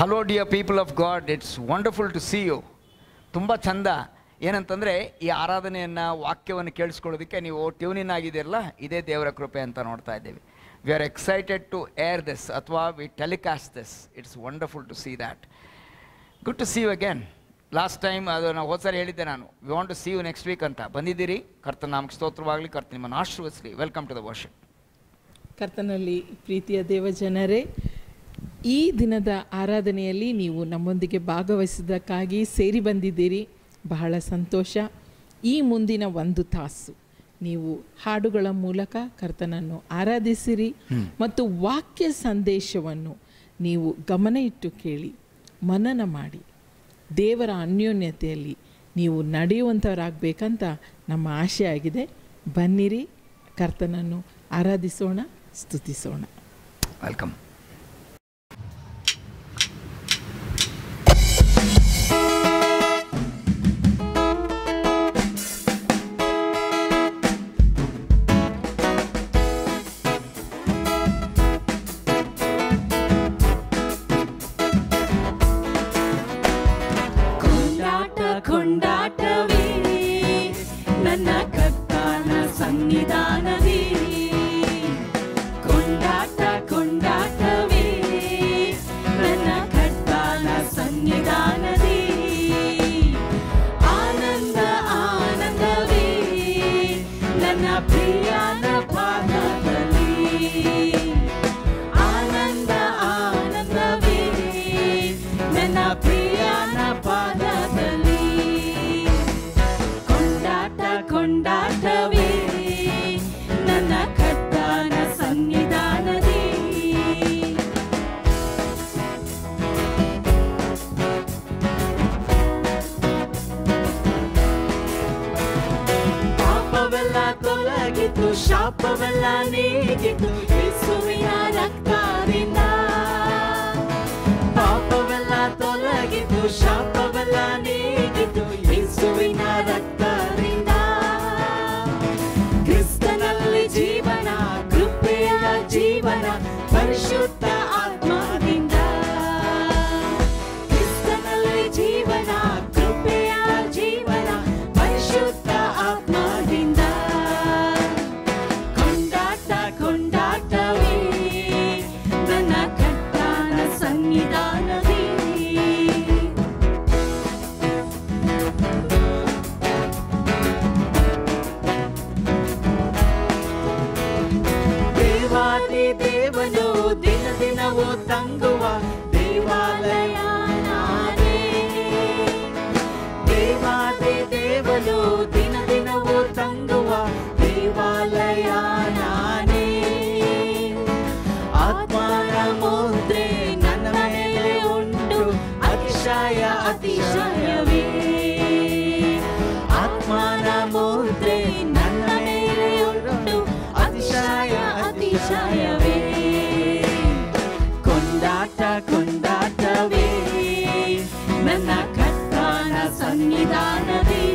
Hello dear people of God it's wonderful to see you ತುಂಬ ಚಂದ ಏನಂತಂದರೆ ಈ ಆರಾಧನೆಯನ್ನು ವಾಕ್ಯವನ್ನು ಕೇಳಿಸ್ಕೊಳ್ಳೋದಕ್ಕೆ ನೀವು ಟ್ಯೂನಿನ್ ಆಗಿದೆಯಲ್ಲ ಇದೇ ದೇವರ ಕೃಪೆ ಅಂತ ನೋಡ್ತಾ ಇದ್ದೀವಿ we are excited to air this ಅಥವಾ we telecast this it's wonderful to see that good to see you again last time ಅದು ನಾವು ಹೋದ ಸಾರಿ ಹೇಳಿದ್ದೆ ನಾನು we want to see you next week ಅಂತ ಬಂದಿದ್ದೀರಿ ಕರ್ತನ ನಾಮಕ್ಕೆ ಸ್ತೋತ್ರವಾಗಲಿ ಕರ್ತ ನಿಮ್ಮನ್ನು ಆಶೀರ್ವದಿಸಲಿ ವೆಲ್ಕಮ್ ಟು ದ ವರ್ಷನ್ ಕರ್ತನಲ್ಲಿ ಪ್ರೀತಿಯ ದೇವಜನರೇ ಈ ದಿನದ ಆರಾಧನೆಯಲ್ಲಿ ನೀವು ನಮ್ಮೊಂದಿಗೆ ಭಾಗವಹಿಸಿದ್ದಕ್ಕಾಗಿ ಸೇರಿ ಬಂದಿದ್ದೀರಿ ಬಹಳ ಸಂತೋಷ ಈ ಮುಂದಿನ ಒಂದು ತಾಸು ನೀವು ಹಾಡುಗಳ ಮೂಲಕ ಕರ್ತನನ್ನು ಆರಾಧಿಸಿರಿ ಮತ್ತು ವಾಕ್ಯ ಸಂದೇಶವನ್ನು ನೀವು ಗಮನ ಇಟ್ಟು ಕೇಳಿ ಮನನ ಮಾಡಿ ದೇವರ ಅನ್ಯೋನ್ಯತೆಯಲ್ಲಿ ನೀವು ನಡೆಯುವಂಥವರಾಗಬೇಕಂತ ನಮ್ಮ ಆಶೆ ಆಗಿದೆ ಬನ್ನಿರಿ ಕರ್ತನನ್ನು ಆರಾಧಿಸೋಣ ಸ್ತುತಿಸೋಣ ವೆಲ್ಕಮ್ ಕೊಂಡಾಟ ಕೊಂಡಾಟವೇ ನನ್ನ ಕರ್ತಾನ ಸನ್ನಿಧಾನವೇ ಕೊಂಡಾಟ ಕೊಂಡಾಟವೇ ನನ್ನ ಕರ್ತಾನ ಸನ್ನಿಧಾನವೇ ಆನಂದ ಆನಂದವೇ ನನ್ನ ಪ್ರಿಯನ ಪಾದದಲ್ಲಿ ಆನಂದ ಆನಂದವೇ ನನ್ನ ಪ್ರಿಯನ ಪಾದದಲ್ಲಿ ಕೊಂಡಾಟ ಕೊಂಡಾಟವೇ ನನ್ನ ಕರ್ತಾನ ಸನ್ನಿಧಾನದೇ ಪಾಪವೆಲ್ಲ ತೊಲಗಿತು ಶಾಪವೆಲ್ಲ ನೀಗಿತು ಯೇಸುವಿನ ರಕ್ತದಿಂದ ಪಾಪವೆಲ್ಲ ತೊಲಗಿತು ಶಾಪವೆಲ್ಲ ನೀಗಿತು ಯೇಸುವಿನ ರಕ್ತದಿಂದ ಕ್ರಿಸ್ತನಲ್ಲಿ ಜೀವನ ಕೃಪೆಯ ಜೀವನ ಪರಿಶುದ್ಧ ಆತ್ಮದಿಂದ ಕ್ರಿಸ್ತನಲ್ಲಿ ಜೀವನ ಕೃಪೆಯ ಜೀವನ ಪರಿಶುದ್ಧ ಆತ್ಮದಿಂದ ಕೊಂಡಾಟ ಕೊಂಡಾಟವೇ ನನ್ನ ಕರ್ತಾನ ಸನ್ನಿಧಾನವೇ ದೇವಾದಿ ದೇವನು ದಿನ ದಿನವೂ ತಂಗುವ ದೇವಾಲಯ ನಾನೇ ದೇವಾದಿ ದೇವನು ದಿನ ದಿನವೂ ತಂಗುವ ದೇವಾಲಯ ನಾನೇ ಆತ್ಮನ ಮುದ್ರೆ ನನ್ನ ಮೇಲೆ ಉಂಟು ಅತಿಶಯ ಅತಿಶಯವೇ ಆತ್ಮನ ಮುದ್ರೆ ನನ್ನ ಮೇಲೆ ಉಂಟು ಅತಿಶಯ ಅತಿಶಯವೇ ಕೊಂಡಾಟ ಕೊಂಡಾಟವೇ ನನ್ನ ಕರ್ತಾನ ಸನ್ನಿಧಾನವೇ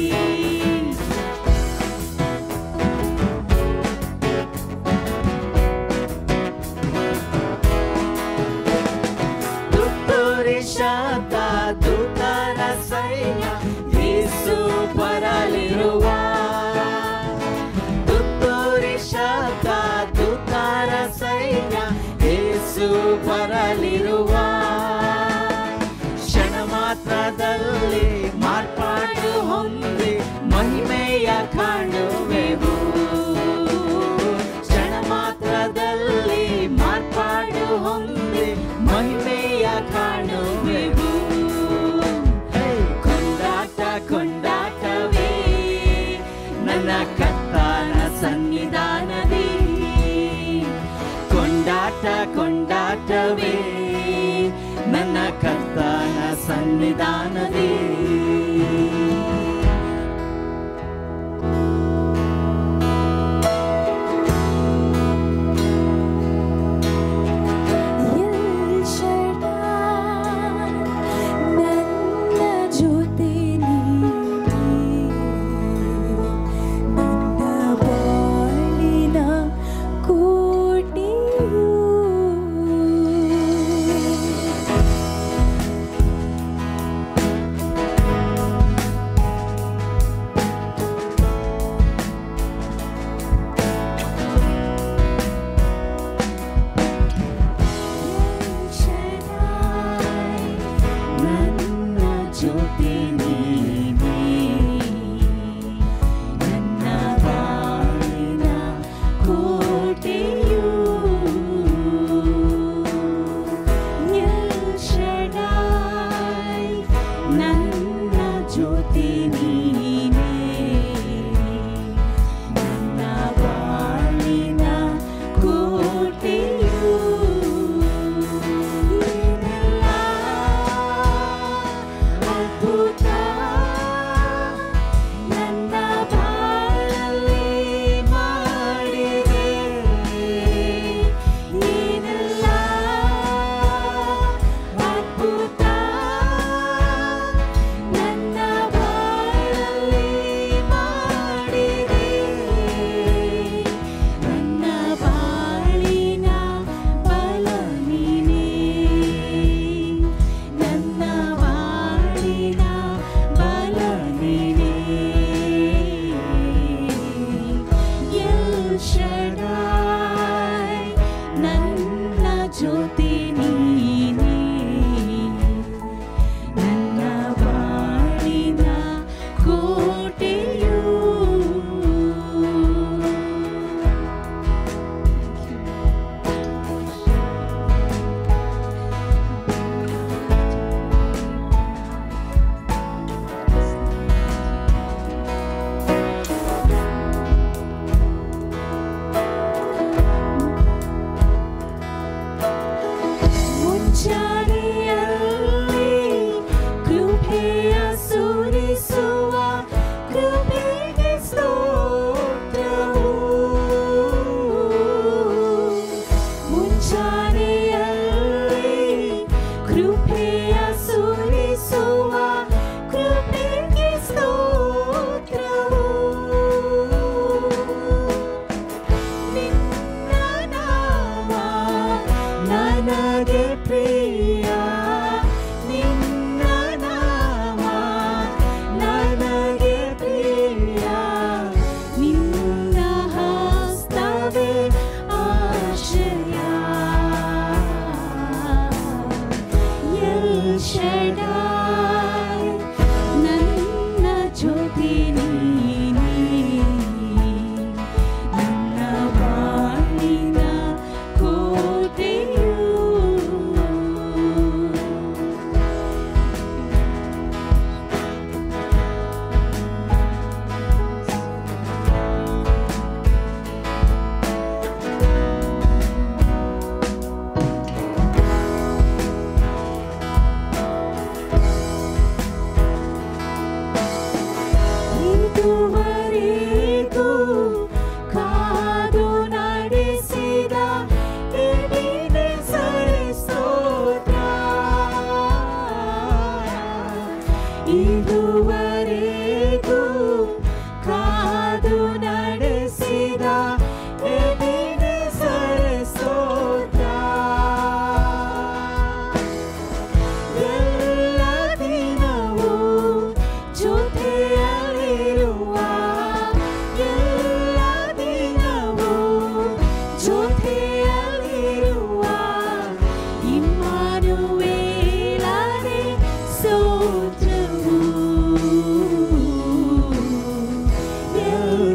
ತುತ್ತೂರಿ ಶಾತ ದೂತರ ಸೈನ್ಯ ಯೇಸು ಬರಲಿರುವ ತುತ್ತೂರಿ ಶಾತ ದೂತರ ಸೈನ್ಯ ಯೇಸು ಬರಲಿರುವ ಕ್ಷಣ ಮಾತ್ರದಲ್ಲಿ ಮಾರ್ಪಾಡು ಹೊಂದಿ ಮಹಿಮೆಯ ಕಾಣುವೆವು ಕ್ಷಣ ಮಾತ್ರದಲ್ಲಿ ಮಾರ್ಪಾಡು ಹೊಂದಿ ಮಹಿಮೆಯ ಕಾಣುವೆವು ಕೊಂಡಾಟ ಕೊಂಡಾಟವೇ ನನ್ನ ಕರ್ತಾನ ಸನ್ನಿಧಾನವೇ ಕೊಂಡಾಟ ಕೊಂಡಾಟವೇ ನನ್ನ ಕರ್ತಾನ ಸನ್ನಿಧಾನವೇ ನನ್ನ ಜೊತೆ ನನ್ನ ಬಾಳಿನ ಕೋಟೆಯು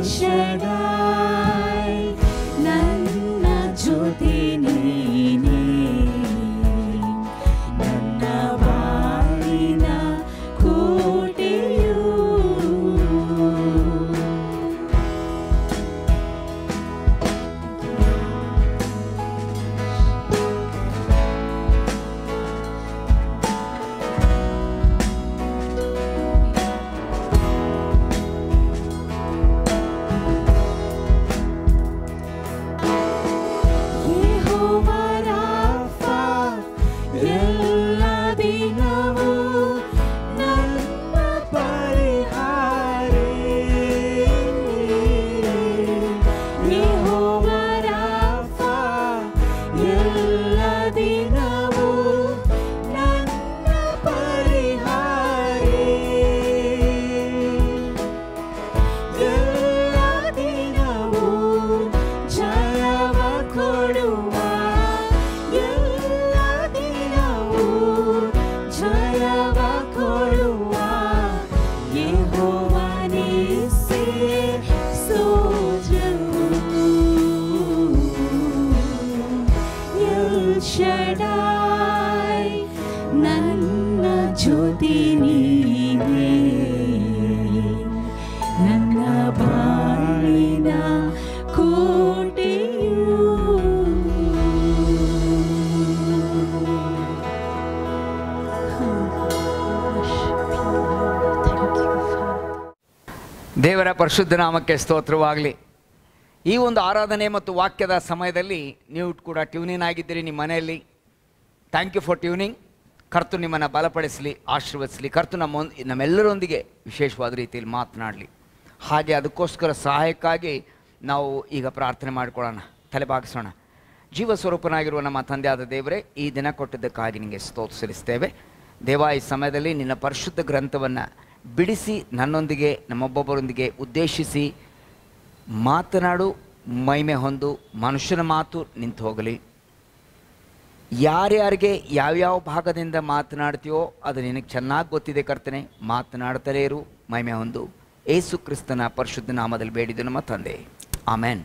ಶಡಾಯ್ ನನ್ನ ಜೊತೆ ನೀನೇ ನನ್ನ ಬಾಳಿನ ಕೋಟೆಯು ಯೆಹೋವ ರಾಫ ಎಲ್ಲ ದಿನವೂ ನನ್ನ ಪರಿಹಾರೇ ಯೆಹೋವ ರಾಫ ಎಲ್ಲ ದಿನವೂ ನನ್ನ ಪರಿಹಾರೇ ಎಲ್ಲ ದಿನವೂ ಜಯವ ಕೊಡುವ ಎಲ್ಲ ದಿನವೂ ಜಯವ ಕೊಡುವ ಯೆಹೋವನೇ ಸೇ ಸ್ತೋತ್ರವು ಎಲ್ ಶಡಾಯ್ ನನ್ನ ಜ್ಯೋತಿ ನೀನೇ ನನ್ನ ಬಾಳಿನ ಕೋಟೆಯು ದೇವರ ಪರಿಶುದ್ಧ ನಾಮಕ್ಕೆ ಸ್ತೋತ್ರವಾಗಲಿ ಈ ಒಂದು ಆರಾಧನೆ ಮತ್ತು ವಾಕ್ಯದ ಸಮಯದಲ್ಲಿ ನೀವು ಕೂಡ ಟ್ಯೂನಿನ್ ಆಗಿದ್ದೀರಿ ನಿಮ್ಮ ಮನೆಯಲ್ಲಿ ಥ್ಯಾಂಕ್ ಯು ಫಾರ್ ಟ್ಯೂನಿಂಗ್ ಕರ್ತು ನಿಮ್ಮನ್ನು ಬಲಪಡಿಸಲಿ ಆಶೀರ್ವದಿಸಲಿ ಕರ್ತು ನಮ್ಮ ನಮ್ಮೆಲ್ಲರೊಂದಿಗೆ ವಿಶೇಷವಾದ ರೀತಿಯಲ್ಲಿ ಮಾತನಾಡಲಿ ಹಾಗೆ ಅದಕ್ಕೋಸ್ಕರ ಸಹಾಯಕ್ಕಾಗಿ ನಾವು ಈಗ ಪ್ರಾರ್ಥನೆ ಮಾಡಿಕೊಳ್ಳೋಣ ತಲೆಬಾಗಿಸೋಣ ಜೀವ ಸ್ವರೂಪನಾಗಿರುವ ನಮ್ಮ ತಂದೆಯಾದ ದೇವರೇ ಈ ದಿನ ಕೊಟ್ಟಿದ್ದಕ್ಕಾಗಿ ನಿಮಗೆ ಸ್ತೋತ್ರ ಸಲ್ಲಿಸ್ತೇವೆ ದೇವ ಈ ಸಮಯದಲ್ಲಿ ನಿನ್ನ ಪರಿಶುದ್ಧ ಗ್ರಂಥವನ್ನು ಬಿಡಿಸಿ ನನ್ನೊಂದಿಗೆ ನಮ್ಮೊಬ್ಬೊಬ್ಬರೊಂದಿಗೆ ಉದ್ದೇಶಿಸಿ ಮಾತನಾಡು ಮೈಮೆ ಹೊಂದು ಮನುಷ್ಯನ ಮಾತು ನಿಂತು ಹೋಗಲಿ ಯಾರ್ಯಾರಿಗೆ ಯಾವ್ಯಾವ ಭಾಗದಿಂದ ಮಾತನಾಡ್ತೀಯೋ ಅದು ನಿನಗೆ ಚೆನ್ನಾಗಿ ಗೊತ್ತಿದೆ ಕರ್ತನೆ ಮಾತನಾಡ್ತಲೇ ಇರು ಮೈಮೆ ಹೊಂದು ಏಸು ಕ್ರಿಸ್ತನ ಪರಿಶುದ್ಧ ನಾಮದಲ್ಲಿ ಬೇಡಿದ್ದು ನಮ್ಮ ತಂದೆ ಆಮೇನ್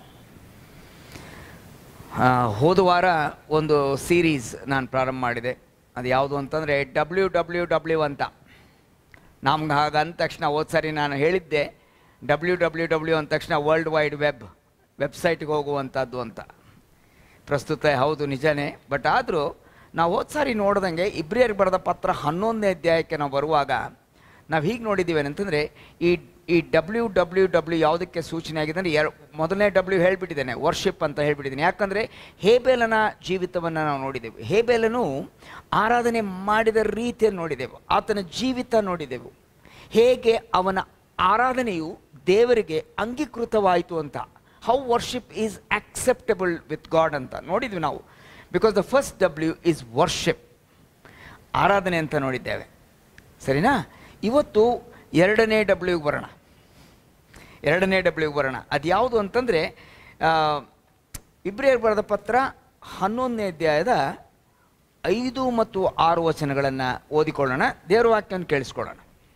ಆ, ಹೋದ ವಾರ ಒಂದು ಸೀರೀಸ್ ನಾನು ಪ್ರಾರಂಭ ಮಾಡಿದೆ ಅದು ಯಾವುದು ಅಂತಂದರೆ ಡಬ್ಲ್ಯೂ ಡಬ್ಲ್ಯೂ ಡಬ್ಲ್ಯೂ ಅಂತ ನಮ್ಗೆ ಹಾಗೆ ಅಂದ ತಕ್ಷಣ ಹೋದ ಸಾರಿ ನಾನು ಹೇಳಿದ್ದೆ ಡಬ್ಲ್ಯೂ ಡಬ್ಲ್ಯೂ ಡಬ್ಲ್ಯೂ ಅಂದ ತಕ್ಷಣ ವರ್ಲ್ಡ್ ವೈಡ್ ವೆಬ್ ವೆಬ್ಸೈಟ್ಗೆ ಹೋಗುವಂಥದ್ದು ಅಂತ ಪ್ರಸ್ತುತ ಹೌದು ನಿಜನೇ ಬಟ್ ಆದರೂ ನಾವು ಹೋದ ಸಾರಿ ನೋಡ್ದಂಗೆ ಇಬ್ರಿಯರಿಗೆ ಬರೆದ ಪತ್ರ ಹನ್ನೊಂದನೇ ಅಧ್ಯಾಯಕ್ಕೆ ನಾವು ಬರುವಾಗ ನಾವು ಹೀಗೆ ನೋಡಿದ್ದೀವಿ ಅಂತಂದರೆ ಈ ಈ ಡಬ್ಲ್ಯೂ ಡಬ್ಲ್ಯೂ ಡಬ್ಲ್ಯೂ ಯಾವುದಕ್ಕೆ ಸೂಚನೆ ಆಗಿದೆ ಅಂದರೆ ಎರ್ ಮೊದಲನೇ ಡಬ್ಲ್ಯೂ ಹೇಳಿಬಿಟ್ಟಿದ್ದೇನೆ ವರ್ಷಿಪ್ ಅಂತ ಹೇಳಿಬಿಟ್ಟಿದ್ದೇನೆ ಯಾಕಂದರೆ ಹೇಬೇಲನ ಜೀವಿತವನ್ನು ನಾವು ನೋಡಿದೆವು ಹೇಬೇಲನು ಆರಾಧನೆ ಮಾಡಿದ ರೀತಿಯನ್ನು ನೋಡಿದೆವು ಆತನ ಜೀವಿತ ನೋಡಿದೆವು ಹೇಗೆ ಅವನ ಆರಾಧನೆಯು ದೇವರಿಗೆ ಅಂಗೀಕೃತವಾಯಿತು ಅಂತ how worship is acceptable with God ಅಂತ ನೋಡಿದ್ವಿ ನಾವು because the first W is worship ಆರಾಧನೆ ಅಂತ ನೋಡಿದ್ದೇವೆ ಸರಿನಾ ಇವತ್ತು ಎರಡನೇ ಡಬ್ಲ್ಯೂಗೆ ಬರೋಣ ಎರಡನೇ ಡಬ್ಲ್ಯೂಗೆ ಬರೋಣ ಅದು ಯಾವುದು ಅಂತಂದರೆ ಇಬ್ರಿಯರ್ ಬರೆದ ಪತ್ರ ಹನ್ನೊಂದನೇ ಅಧ್ಯಾಯದ ಐದು ಮತ್ತು ಆರು ವಚನಗಳನ್ನು ಓದಿಕೊಳ್ಳೋಣ ದೇವರ ವಾಕ್ಯವನ್ನು ಕೇಳಿಸ್ಕೊಳ್ಳೋಣ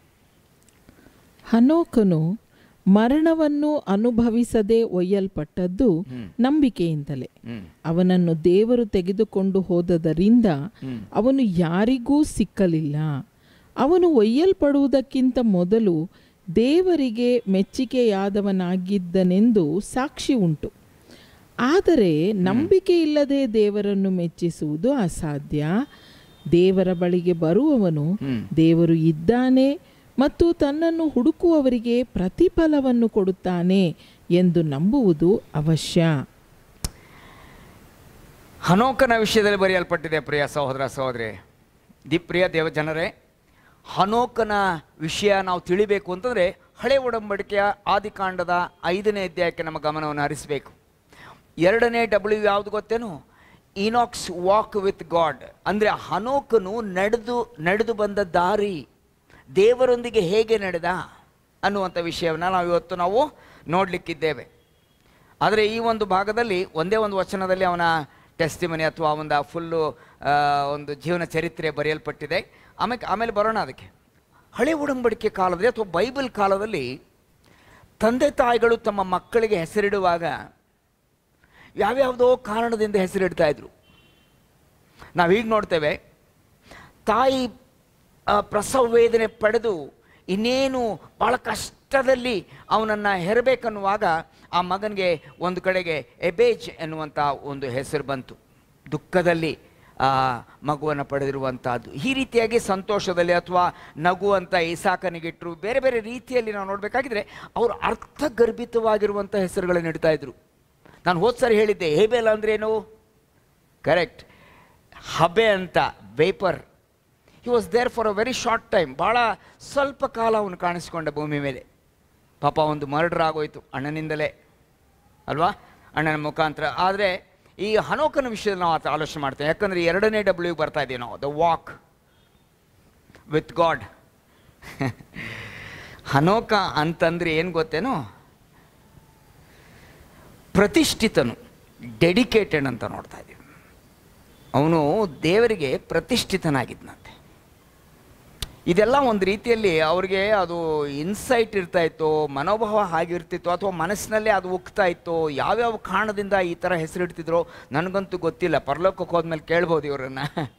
ಹನೋಕನು ಮರಣವನ್ನು ಅನುಭವಿಸದೆ ಒಯ್ಯಲ್ಪಟ್ಟದ್ದು ಹ್ಮ್. ನಂಬಿಕೆಯಿಂದಲೇ ಹ್ಞೂ ಅವನನ್ನು ದೇವರು ತೆಗೆದುಕೊಂಡು ಹೋದದರಿಂದ ಹ್ಮ್. ಅವನು ಯಾರಿಗೂ ಸಿಕ್ಕಲಿಲ್ಲ ಅವನು ಒಯ್ಯಲ್ಪಡುವುದಕ್ಕಿಂತ ಮೊದಲು ದೇವರಿಗೆ ಮೆಚ್ಚಿಕೆಯಾದವನಾಗಿದ್ದನೆಂದು ಸಾಕ್ಷಿ ಉಂಟು ಆದರೆ ನಂಬಿಕೆ ಇಲ್ಲದೆ ದೇವರನ್ನು ಮೆಚ್ಚಿಸುವುದು ಅಸಾಧ್ಯ ದೇವರ ಬಳಿಗೆ ಬರುವವನು ಹ್ಮ್. ದೇವರು ಇದ್ದಾನೆ ಮತ್ತು ತನ್ನನ್ನು ಹುಡುಕುವವರಿಗೆ ಪ್ರತಿಫಲವನ್ನು ಕೊಡುತ್ತಾನೆ ಎಂದು ನಂಬುವುದು ಅವಶ್ಯ ಹನೋಕನ ವಿಷಯದಲ್ಲಿ ಬರೆಯಲ್ಪಟ್ಟಿದೆ ಪ್ರಿಯ ಸಹೋದರ ಸಹೋದರಿ ದಿ ಪ್ರಿಯ ದೇವ ಜನರೇ ಹನೋಕನ ವಿಷಯ ನಾವು ತಿಳಿಬೇಕು ಅಂತಂದರೆ ಹಳೆ ಒಡಂಬಡಿಕೆಯ ಆದಿಕಾಂಡದ ಐದನೇ ಅಧ್ಯಾಯಕ್ಕೆ ನಮ್ಮ ಗಮನವನ್ನು ಹರಿಸಬೇಕು ಎರಡನೇ ಡಬ್ಲ್ಯೂ ಯಾವುದು ಗೊತ್ತೇನು ಇನಾಕ್ಸ್ ವಾಕ್ ವಿತ್ ಗಾಡ್ ಅಂದರೆ ಹನೋಕನು ನಡೆದು ನಡೆದು ಬಂದ ದಾರಿ ದೇವರೊಂದಿಗೆ ಹೇಗೆ ನಡೆದ ಅನ್ನುವಂಥ ವಿಷಯವನ್ನು ನಾವು ಇವತ್ತು ನಾವು ನೋಡಲಿಕ್ಕಿದ್ದೇವೆ ಆದರೆ ಈ ಒಂದು ಭಾಗದಲ್ಲಿ ಒಂದೇ ಒಂದು ವಚನದಲ್ಲಿ ಅವನ ಟೆಸ್ಟಿಮನಿ ಅಥವಾ ಒಂದು ಫುಲ್ಲು ಒಂದು ಜೀವನ ಚರಿತ್ರೆ ಬರೆಯಲ್ಪಟ್ಟಿದೆ ಆಮೇಲೆ ಆಮೇಲೆ ಬರೋಣ ಅದಕ್ಕೆ ಹಳೆ ಉಡಂಬಡಿಕೆ ಕಾಲದಲ್ಲಿ ಅಥವಾ ಬೈಬಲ್ ಕಾಲದಲ್ಲಿ ತಂದೆ ತಾಯಿಗಳು ತಮ್ಮ ಮಕ್ಕಳಿಗೆ ಹೆಸರಿಡುವಾಗ ಯಾವ್ಯಾವುದೋ ಕಾರಣದಿಂದ ಹೆಸರಿಡ್ತಾ ಇದ್ರು ನಾವು ಈಗ ನೋಡ್ತೇವೆ ತಾಯಿ ಆ, ಪ್ರಸವ ವೇದನೆ ಪಡೆದು ಇನ್ನೇನು ಭಾಳ ಕಷ್ಟದಲ್ಲಿ ಅವನನ್ನು ಹೆರಬೇಕನ್ನುವಾಗ ಆ ಮಗನಿಗೆ ಒಂದು ಕಡೆಗೆ ಎಬೇಜ್ ಎನ್ನುವಂಥ ಒಂದು ಹೆಸರು ಬಂತು ದುಃಖದಲ್ಲಿ ಆ ಮಗುವನ್ನು ಪಡೆದಿರುವಂಥದ್ದು ಈ ರೀತಿಯಾಗಿ ಸಂತೋಷದಲ್ಲಿ ಅಥವಾ ನಗುವಂಥ ಇಸಾಕನಿಗಿಟ್ಟರು ಬೇರೆ ಬೇರೆ ರೀತಿಯಲ್ಲಿ ನಾವು ನೋಡಬೇಕಾಗಿದ್ರೆ ಅವರು ಅರ್ಥಗರ್ಭಿತವಾಗಿರುವಂಥ ಹೆಸರುಗಳನ್ನು ಇಡ್ತಾ ಇದ್ರು ನಾನು ಹೋದ ಸರಿ ಹೇಳಿದ್ದೆ ಹೇಬೇಲ್ ಅಂದ್ರೇನು ಕರೆಕ್ಟ್ ಹಬೆ ಅಂತ vapour he was there for a very short time ಭಾಳ ಸ್ವಲ್ಪ ಕಾಲ ಅವನು ಕಾಣಿಸ್ಕೊಂಡ ಭೂಮಿ ಮೇಲೆ ಪಾಪ ಒಂದು ಮರ್ಡರ್ ಆಗೋಯ್ತು ಅಣ್ಣನಿಂದಲೇ ಅಲ್ವಾ ಅಣ್ಣನ ಮುಖಾಂತರ ಆದರೆ ಈ ಹನೋಕನ ವಿಷಯದಲ್ಲಿ ನಾವು ಆತ ಆಲೋಚನೆ ಮಾಡ್ತೇವೆ ಯಾಕಂದರೆ ಎರಡನೇ ಡಬ್ಲ್ಯೂ ಬರ್ತಾ ಇದ್ದೀವಿ ನಾವು ದ ವಾಕ್ ವಿತ್ ಗಾಡ್ ಹನೋಕ ಅಂತಂದ್ರೆ ಏನು ಗೊತ್ತೇನೋ ಪ್ರತಿಷ್ಠಿತನು ಡೆಡಿಕೇಟೆಡ್ ಅಂತ ನೋಡ್ತಾ ಇದ್ದೀವಿ ಅವನು ದೇವರಿಗೆ ಪ್ರತಿಷ್ಠಿತನಾಗಿದ್ನಂತೆ ಇದೆಲ್ಲ ಒಂದು ರೀತಿಯಲ್ಲಿ ಅವ್ರಿಗೆ ಅದು ಇನ್ಸೈಟ್ ಇರ್ತಾ ಇತ್ತೋ ಮನೋಭಾವ ಹಾಗಿರ್ತಿತ್ತು ಅಥವಾ ಮನಸ್ಸಿನಲ್ಲೇ ಅದು ಉಕ್ತಾ ಇತ್ತು ಯಾವ್ಯಾವ ಕಾರಣದಿಂದ ಈ ಥರ ಹೆಸರಿಡ್ತಿದ್ರೋ ನನಗಂತೂ ಗೊತ್ತಿಲ್ಲ ಪರಲೋಕಕ್ಕೆ ಹೋದ್ಮೇಲೆ ಕೇಳ್ಬೋದು ಇವರನ್ನ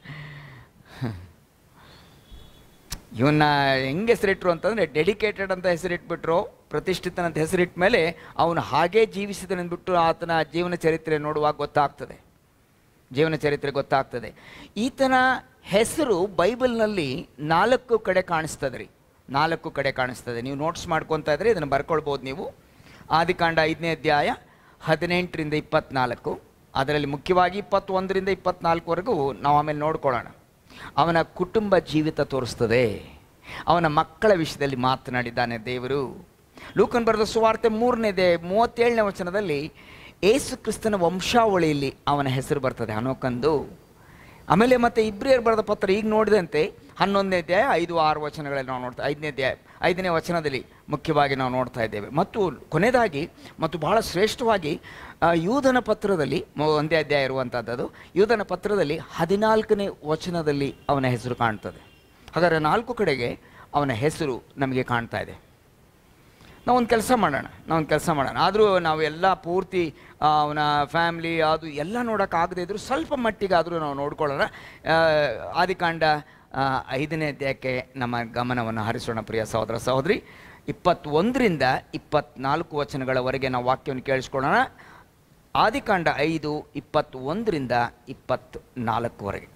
ಇವನ್ನ ಹೆಂಗೆ ಹೆಸರಿಟ್ರು ಅಂತಂದರೆ ಡೆಡಿಕೇಟೆಡ್ ಅಂತ ಹೆಸರಿಟ್ಬಿಟ್ರು ಪ್ರತಿಷ್ಠಿತನಂತ ಹೆಸರಿಟ್ಟ ಮೇಲೆ ಅವನು ಹಾಗೇ ಜೀವಿಸಿದನೆಂದ್ಬಿಟ್ಟು ಆತನ ಜೀವನ ಚರಿತ್ರೆ ನೋಡುವಾಗ ಗೊತ್ತಾಗ್ತದೆ ಜೀವನ ಚರಿತ್ರೆ ಗೊತ್ತಾಗ್ತದೆ ಈತನ ಹೆಸರು ಬೈಬಲ್ನಲ್ಲಿ ನಾಲ್ಕು ಕಡೆ ಕಾಣಿಸ್ತದೆ ರೀ ನಾಲ್ಕು ಕಡೆ ಕಾಣಿಸ್ತದೆ ನೀವು ನೋಟ್ಸ್ ಮಾಡ್ಕೊತಾ ಇದ್ರೆ ಇದನ್ನು ಬರ್ಕೊಳ್ಬೋದು ನೀವು ಆದಿಕಾಂಡ ಐದನೇ ಅಧ್ಯಾಯ ಹದಿನೆಂಟರಿಂದ ಇಪ್ಪತ್ನಾಲ್ಕು ಅದರಲ್ಲಿ ಮುಖ್ಯವಾಗಿ ಇಪ್ಪತ್ತೊಂದರಿಂದ ಇಪ್ಪತ್ನಾಲ್ಕವರೆಗೂ ನಾವು ಆಮೇಲೆ ನೋಡ್ಕೊಳ್ಳೋಣ ಅವನ ಕುಟುಂಬ ಜೀವಿತ ತೋರಿಸ್ತದೆ ಅವನ ಮಕ್ಕಳ ವಿಷಯದಲ್ಲಿ ಮಾತನಾಡಿದ್ದಾನೆ ದೇವರು ಲೂಕನ್ ಬರೆದ ಸುವಾರ್ತೆ ಮೂರನೇ ದೇ ಮೂವತ್ತೇಳನೇ ವಚನದಲ್ಲಿ ಏಸು ಕ್ರಿಸ್ತನ ವಂಶಾವಳಿಯಲ್ಲಿ ಅವನ ಹೆಸರು ಬರ್ತದೆ ಹನೋಕಂದು ಆಮೇಲೆ ಮತ್ತೆ ಇಬ್ರಿಯರ್ ಬರೆದ ಪತ್ರ ಈಗ ನೋಡಿದಂತೆ ಹನ್ನೊಂದನೇ ಅಧ್ಯಾಯ ಐದು ಆರು ವಚನಗಳಲ್ಲಿ ನಾವು ನೋಡ್ತಾ ಐದನೇ ಅಧ್ಯಾಯ ಐದನೇ ವಚನದಲ್ಲಿ ಮುಖ್ಯವಾಗಿ ನಾವು ನೋಡ್ತಾ ಇದ್ದೇವೆ ಮತ್ತು ಕೊನೆಯದಾಗಿ ಮತ್ತು ಬಹಳ ಶ್ರೇಷ್ಠವಾಗಿ ಆ, ಯೂದನ ಪತ್ರದಲ್ಲಿ ಮೊ- ಒಂದೇ ಅಧ್ಯಾಯ ಇರುವಂಥದ್ದು ಯೂದನ ಪತ್ರದಲ್ಲಿ ಹದಿನಾಲ್ಕನೇ ವಚನದಲ್ಲಿ ಅವನ ಹೆಸರು ಕಾಣ್ತದೆ ಹಾಗಾದರೆ ನಾಲ್ಕು ಕಡೆಗೆ ಅವನ ಹೆಸರು ನಮಗೆ ಕಾಣ್ತಾ ಇದೆ ನಾವು ಒಂದು ಕೆಲಸ ಮಾಡೋಣ ನಾವು ಒಂದು ಕೆಲಸ ಮಾಡೋಣ ಆದರೂ ನಾವು ಎಲ್ಲ ಪೂರ್ತಿ ಆ, ಅವನ ಫ್ಯಾಮ್ಲಿ ಅದು ಎಲ್ಲ ನೋಡೋಕ್ಕಾಗದೇ ಇದ್ದರೂ ಸ್ವಲ್ಪ ಮಟ್ಟಿಗಾದರೂ ನಾವು ನೋಡ್ಕೊಳ್ಳೋಣ ಆ, ಆದಿಕಾಂಡ ಆ, ಐದನೇ ಅಧ್ಯಾಯಕ್ಕೆ ನಮ್ಮ ಗಮನವನ್ನು ಹರಿಸೋಣ ಪ್ರಿಯ ಸಹೋದರ ಸಹೋದರಿ ಇಪ್ಪತ್ತೊಂದರಿಂದ ಇಪ್ಪತ್ನಾಲ್ಕು ವಚನಗಳವರೆಗೆ ನಾವು ವಾಕ್ಯವನ್ನು ಕೇಳಿಸ್ಕೊಳ್ಳೋಣ ಆದಿಕಾಂಡ ಐದು ಇಪ್ಪತ್ತೊಂದರಿಂದ ಇಪ್ಪತ್ನಾಲ್ಕುವರೆಗೆ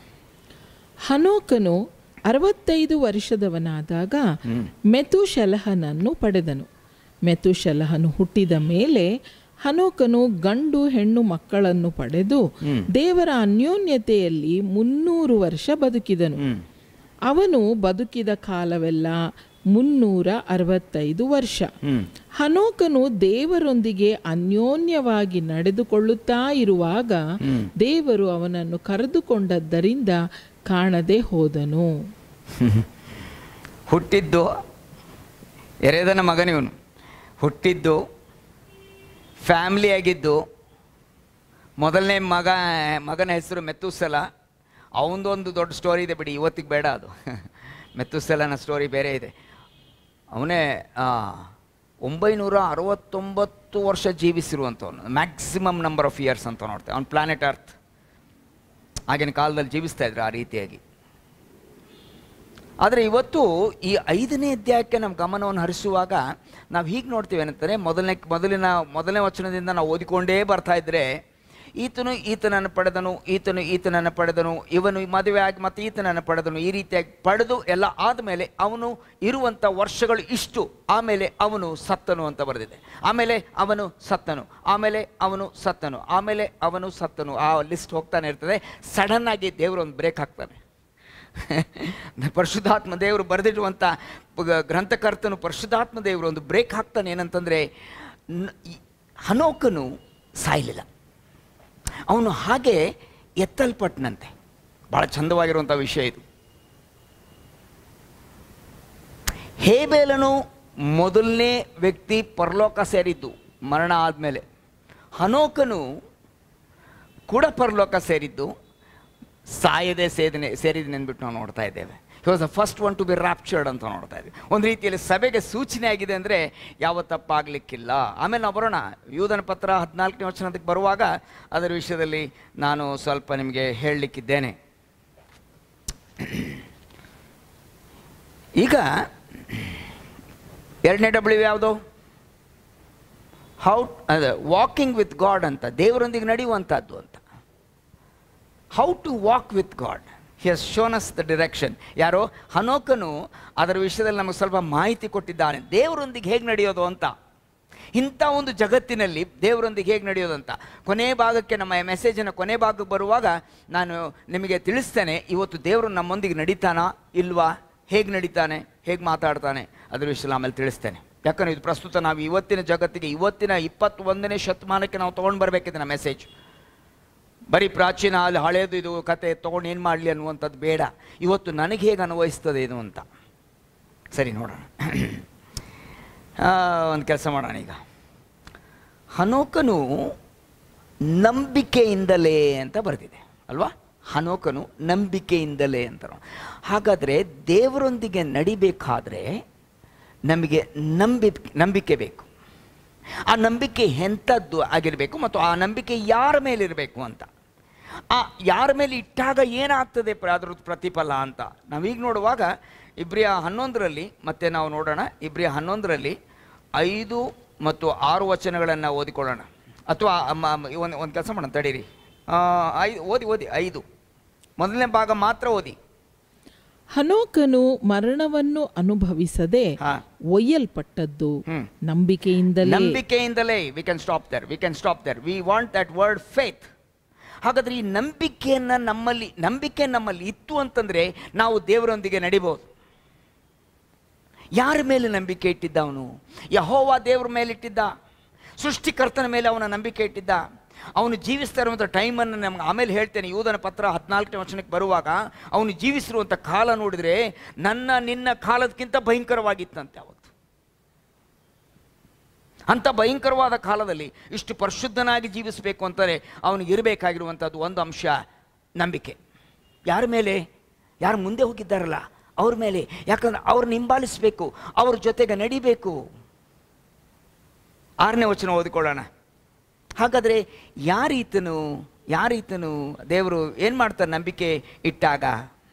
ಹನೋಕನು ಅರವತ್ತೈದು ವರ್ಷದವನಾದಾಗ ಮೆತುಶಲಹನನ್ನು ಪಡೆದನು ಮೆತುಶಲಹನು ಹುಟ್ಟಿದ ಮೇಲೆ ಹನೋಕನು ಗಂಡು ಹೆಣ್ಣು ಮಕ್ಕಳನ್ನು ಪಡೆದು ದೇವರ ಅನ್ಯೋನ್ಯತೆಯಲ್ಲಿ ಮುನ್ನೂರು ವರ್ಷ ಬದುಕಿದನು ಅವನು ಬದುಕಿದ ಕಾಲವೆಲ್ಲ ಮುನ್ನೂರ ಅರವತ್ತೈದು ವರ್ಷ ಹನೋಕನು ದೇವರೊಂದಿಗೆ ಅನ್ಯೋನ್ಯವಾಗಿ ನಡೆದುಕೊಳ್ಳುತ್ತಾ ಇರುವಾಗ ದೇವರು ಅವನನ್ನು ಕರೆದುಕೊಂಡದ್ದರಿಂದ ಕಾಣದೆ ಹೋದನು ಹುಟ್ಟಿದ್ದು ಎರೆದನ ಮಗನಿವನು ಹುಟ್ಟಿದ್ದು ಫ್ಯಾಮ್ಲಿ ಆಗಿದ್ದು ಮೊದಲನೇ ಮಗ ಮಗನ ಹೆಸರು ಮೆತ್ತುಸಲ ಅವನದೊಂದು ದೊಡ್ಡ ಸ್ಟೋರಿ ಇದೆ ಬಿಡಿ ಇವತ್ತಿಗೆ ಬೇಡ ಅದು ಮೆತ್ತುಸಲನ ಸ್ಟೋರಿ ಬೇರೆ ಇದೆ ಅವನೇ ಒಂಬೈನೂರ ಅರವತ್ತೊಂಬತ್ತು ವರ್ಷ ಜೀವಿಸಿರುವಂಥವನು ಮ್ಯಾಕ್ಸಿಮಮ್ ನಂಬರ್ ಆಫ್ ಇಯರ್ಸ್ ಅಂತ ನೋಡ್ತೇವೆ ಅವ್ನು ಪ್ಲಾನೆಟ್ ಅರ್ತ್ ಆಗಿನ ಕಾಲದಲ್ಲಿ ಜೀವಿಸ್ತಾ ಇದ್ರು ಆ ರೀತಿಯಾಗಿ ಆದರೆ ಇವತ್ತು ಈ ಐದನೇ ಅಧ್ಯಾಯಕ್ಕೆ ನಮ್ಮ ಗಮನವನ್ನು ಹರಿಸುವಾಗ ನಾವು ಹೀಗೆ ನೋಡ್ತೀವಿ ಏನಂತಾರೆ ಮೊದಲನೇ ಮೊದಲಿನ ಮೊದಲನೇ ವಚನದಿಂದ ನಾವು ಓದಿಕೊಂಡೇ ಬರ್ತಾ ಇದ್ದರೆ ಈತನು ಈತನನ್ನು ಪಡೆದನು ಈತನು ಈತನನ್ನು ಪಡೆದನು ಇವನು ಮದುವೆ ಆಗಿ ಮತ್ತೆ ಈತನನ್ನು ಪಡೆದನು ಈ ರೀತಿಯಾಗಿ ಪಡೆದು ಎಲ್ಲ ಆದಮೇಲೆ ಅವನು ಇರುವಂಥ ವರ್ಷಗಳು ಇಷ್ಟು ಆಮೇಲೆ ಅವನು ಸತ್ತನು ಅಂತ ಬರೆದಿದೆ ಆಮೇಲೆ ಅವನು ಸತ್ತನು ಆಮೇಲೆ ಅವನು ಸತ್ತನು ಆಮೇಲೆ ಅವನು ಸತ್ತನು ಆ ಲಿಸ್ಟ್ ಹೋಗ್ತಾನೆ ಇರ್ತದೆ ಸಡನ್ ಆಗಿ ದೇವರು ಒಂದು ಬ್ರೇಕ್ ಹಾಕ್ತಾನೆ ಪರಿಶುದ್ಧಾತ್ಮ ದೇವರು ಬರೆದಿಡುವಂಥ ಪ- ಗ್ರಂಥಕರ್ತನು ಪರಿಶುದ್ಧಾತ್ಮ ದೇವರು ಒಂದು ಬ್ರೇಕ್ ಹಾಕ್ತಾನೆ ಏನಂತಂದರೆ ನ- ಈ ಹನೋಕನು ಸಾಯಲಿಲ್ಲ ಅವನು ಹಾಗೆ ಎತ್ತಲ್ಪಟ್ಟನಂತೆ ಭಾಳ ಚಂದವಾಗಿರುವಂಥ ವಿಷಯ ಇದು ಹೇಬೇಲನು ಮೊದಲನೇ ವ್ಯಕ್ತಿ ಪರಲೋಕ ಸೇರಿದ್ದು ಮರಣ ಆದಮೇಲೆ ಹನೋಕನು ಕೂಡ ಪರಲೋಕ ಸೇರಿದ್ದು ಸಾಯದೆ ಸೇದನೆ ಸೇರಿದನೆ ಅಂದ್ಬಿಟ್ಟು ನಾವು ನೋಡ್ತಾ ಇದ್ದೇವೆ he was the first one to be raptured ಅಂತ ನೋಡ್ತಾ ಇದ್ವಿ ಒಂದು ರೀತಿಯಲ್ಲಿ ಸಭೆಗೆ ಸೂಚನೆ ಆಗಿದೆ ಅಂದರೆ ಯಾವ ತಪ್ಪಾಗಲಿಕ್ಕಿಲ್ಲ ಆಮೇಲೆ ನಾವು ಬರೋಣ ಯೂದನ ಪತ್ರ ಹದಿನಾಲ್ಕನೇ ವಚನದಕ್ಕೆ ಬರುವಾಗ ಅದರ ವಿಷಯದಲ್ಲಿ ನಾನು ಸ್ವಲ್ಪ ನಿಮಗೆ ಹೇಳಲಿಕ್ಕಿದ್ದೇನೆ ಈಗ ಎರಡನೇ ಡಬ್ಲ್ಯೂ ಯಾವುದು ಹೌ ಅದ ವಾಕಿಂಗ್ ವಿತ್ ಗಾಡ್ ಅಂತ ದೇವರೊಂದಿಗೆ ನಡೆಯುವಂಥದ್ದು ಅಂತ how to walk with God he has shown us the direction ಯಾರೋ ಹನೋಕನು ಅದರ ವಿಷಯದಲ್ಲಿ ನಮಗೆ ಸ್ವಲ್ಪ ಮಾಹಿತಿ ಕೊಟ್ಟಿದ್ದಾನೆ ದೇವರೊಂದಿಗೆ ಹೇಗೆ ನಡೆಯೋದು ಅಂತ ಇಂಥ ಒಂದು ಜಗತ್ತಿನಲ್ಲಿ ದೇವರೊಂದಿಗೆ ಹೇಗೆ ನಡೆಯೋದು ಅಂತ ಕೊನೆ ಭಾಗಕ್ಕೆ ನಮ್ಮ ಮೆಸೇಜಿನ ಕೊನೆ ಭಾಗಕ್ಕೆ ಬರುವಾಗ ನಾನು ನಿಮಗೆ ತಿಳಿಸ್ತೇನೆ ಇವತ್ತು ದೇವರು ನಮ್ಮೊಂದಿಗೆ ನಡೀತಾನಾ ಇಲ್ವಾ ಹೇಗೆ ನಡೀತಾನೆ ಹೇಗೆ ಮಾತಾಡ್ತಾನೆ ಅದ್ರ ವಿಷಯ ಆಮೇಲೆ ತಿಳಿಸ್ತೇನೆ ಯಾಕಂದ್ರೆ ಇದು ಪ್ರಸ್ತುತ ನಾವು ಇವತ್ತಿನ ಜಗತ್ತಿಗೆ ಇವತ್ತಿನ ಇಪ್ಪತ್ತೊಂದನೇ ಶತಮಾನಕ್ಕೆ ನಾವು ತೊಗೊಂಡು ಬರಬೇಕಿದೆ ನಮ್ಮ ಮೆಸೇಜ್ ಬರೀ ಪ್ರಾಚೀನ ಅಲ್ಲಿ ಹಳೇದು ಇದು ಕತೆ ತೊಗೊಂಡು ಏನು ಮಾಡಲಿ ಅನ್ನುವಂಥದ್ದು ಬೇಡ ಇವತ್ತು ನನಗೆ ಹೇಗೆ ಅನ್ವಯಿಸ್ತದೆ ಇದು ಅಂತ ಸರಿ ನೋಡೋಣ ಒಂದು ಕೆಲಸ ಮಾಡೋಣ ಈಗ ಹನೋಕನು ನಂಬಿಕೆಯಿಂದಲೇ ಅಂತ ಬರೆದಿದೆ ಅಲ್ವಾ ಹನೋಕನು ನಂಬಿಕೆಯಿಂದಲೇ ಅಂತ ನೋಡಿ. ಹಾಗಾದರೆ ದೇವರೊಂದಿಗೆ ನಡಿಬೇಕಾದ್ರೆ ನಮಗೆ ನಂಬಿ ನಂಬಿಕೆ ಬೇಕು ಆ ನಂಬಿಕೆ ಎಂಥದ್ದು ಆಗಿರಬೇಕು ಮತ್ತು ಆ ನಂಬಿಕೆ ಯಾರ ಮೇಲೆ ಇರಬೇಕು ಅಂತ ಆ ಯಾರ ಮೇಲೆ ಇಟ್ಟಾಗ ಏನಾಗ್ತದೆ ಪ್ರ- ಅದ್ರ ಪ್ರತಿಫಲ ಅಂತ ನಾವೀಗ ನೋಡುವಾಗ ಇಬ್ರಿಯ ಹನ್ನೊಂದರಲ್ಲಿ ಮತ್ತೆ ನಾವು ನೋಡೋಣ ಇಬ್ರಿಯ ಹನ್ನೊಂದರಲ್ಲಿ ಐದು ಮತ್ತು ಆರು ವಚನಗಳನ್ನು ಓದಿಕೊಳ್ಳೋಣ ಅಥವಾ ಒಂದು ಒಂದು ಕೆಲಸ ಮಾಡೋಣ ತಡೀರಿ ಆ, ಐದು ಓದಿ ಓದಿ ಐದು ಮೊದಲನೇ ಭಾಗ ಮಾತ್ರ ಓದಿ ಹನೋಕನು ಮರಣವನ್ನು ಅನುಭವಿಸದೆ ಹಾ. ಒಯ್ಯಲ್ಪಟ್ಟದ್ದು ಹ್ಮ್. ನಂಬಿಕೆಯಿಂದಲೇ ನಂಬಿಕೆಯಿಂದಲೇ we can stop there we can stop there we want that word faith ಹಾಗಾದ್ರೆ ಈ ನಂಬಿಕೆಯನ್ನು ನಮ್ಮಲ್ಲಿ ನಂಬಿಕೆ ನಮ್ಮಲ್ಲಿ ಇತ್ತು ಅಂತಂದ್ರೆ ನಾವು ದೇವರೊಂದಿಗೆ ನಡಿಬೋದು ಯಾರ ಮೇಲೆ ನಂಬಿಕೆ ಇಟ್ಟಿದ್ದ ಅವನು ಯಹೋವ ದೇವರ ಮೇಲೆ ಇಟ್ಟಿದ್ದ ಸೃಷ್ಟಿಕರ್ತನ ಮೇಲೆ ಅವನ ನಂಬಿಕೆ ಇಟ್ಟಿದ್ದ ಅವನು ಜೀವಿಸ್ತಾ ಇರುವಂಥ ಟೈಮನ್ನು ನಮ್ಗೆ ಆಮೇಲೆ ಹೇಳ್ತೇನೆ ಯೂದನ ಪತ್ರ ಹದಿನಾಲ್ಕನೇ ವಚನಕ್ಕೆ ಬರುವಾಗ ಅವನು ಜೀವಿಸಿರುವಂಥ ಕಾಲ ನೋಡಿದರೆ ನನ್ನ ನಿನ್ನ ಕಾಲದಕ್ಕಿಂತ ಭಯಂಕರವಾಗಿತ್ತಂತೆ ಅವತ್ತು ಅಂಥ ಭಯಂಕರವಾದ ಕಾಲದಲ್ಲಿ ಇಷ್ಟು ಪರಿಶುದ್ಧನಾಗಿ ಜೀವಿಸಬೇಕು ಅಂತಾರೆ ಅವನಿಗೆ ಇರಬೇಕಾಗಿರುವಂಥದ್ದು ಒಂದು ಅಂಶ ನಂಬಿಕೆ ಯಾರ ಮೇಲೆ ಯಾರು ಮುಂದೆ ಹೋಗಿದ್ದಾರಲ್ಲ ಅವ್ರ ಮೇಲೆ ಯಾಕಂದ್ರೆ ಅವ್ರನ್ನ ಹಿಂಬಾಲಿಸಬೇಕು ಅವ್ರ ಜೊತೆಗೆ ನಡಿಬೇಕು ಆರನೇ ವಚನ ಓದಿಕೊಳ್ಳೋಣ ಹಾಗಾದರೆ ಯಾರೀತನು ಯಾರೀತನು ದೇವರು ಏನು ಮಾಡ್ತಾರೆ ನಂಬಿಕೆ ಇಟ್ಟಾಗ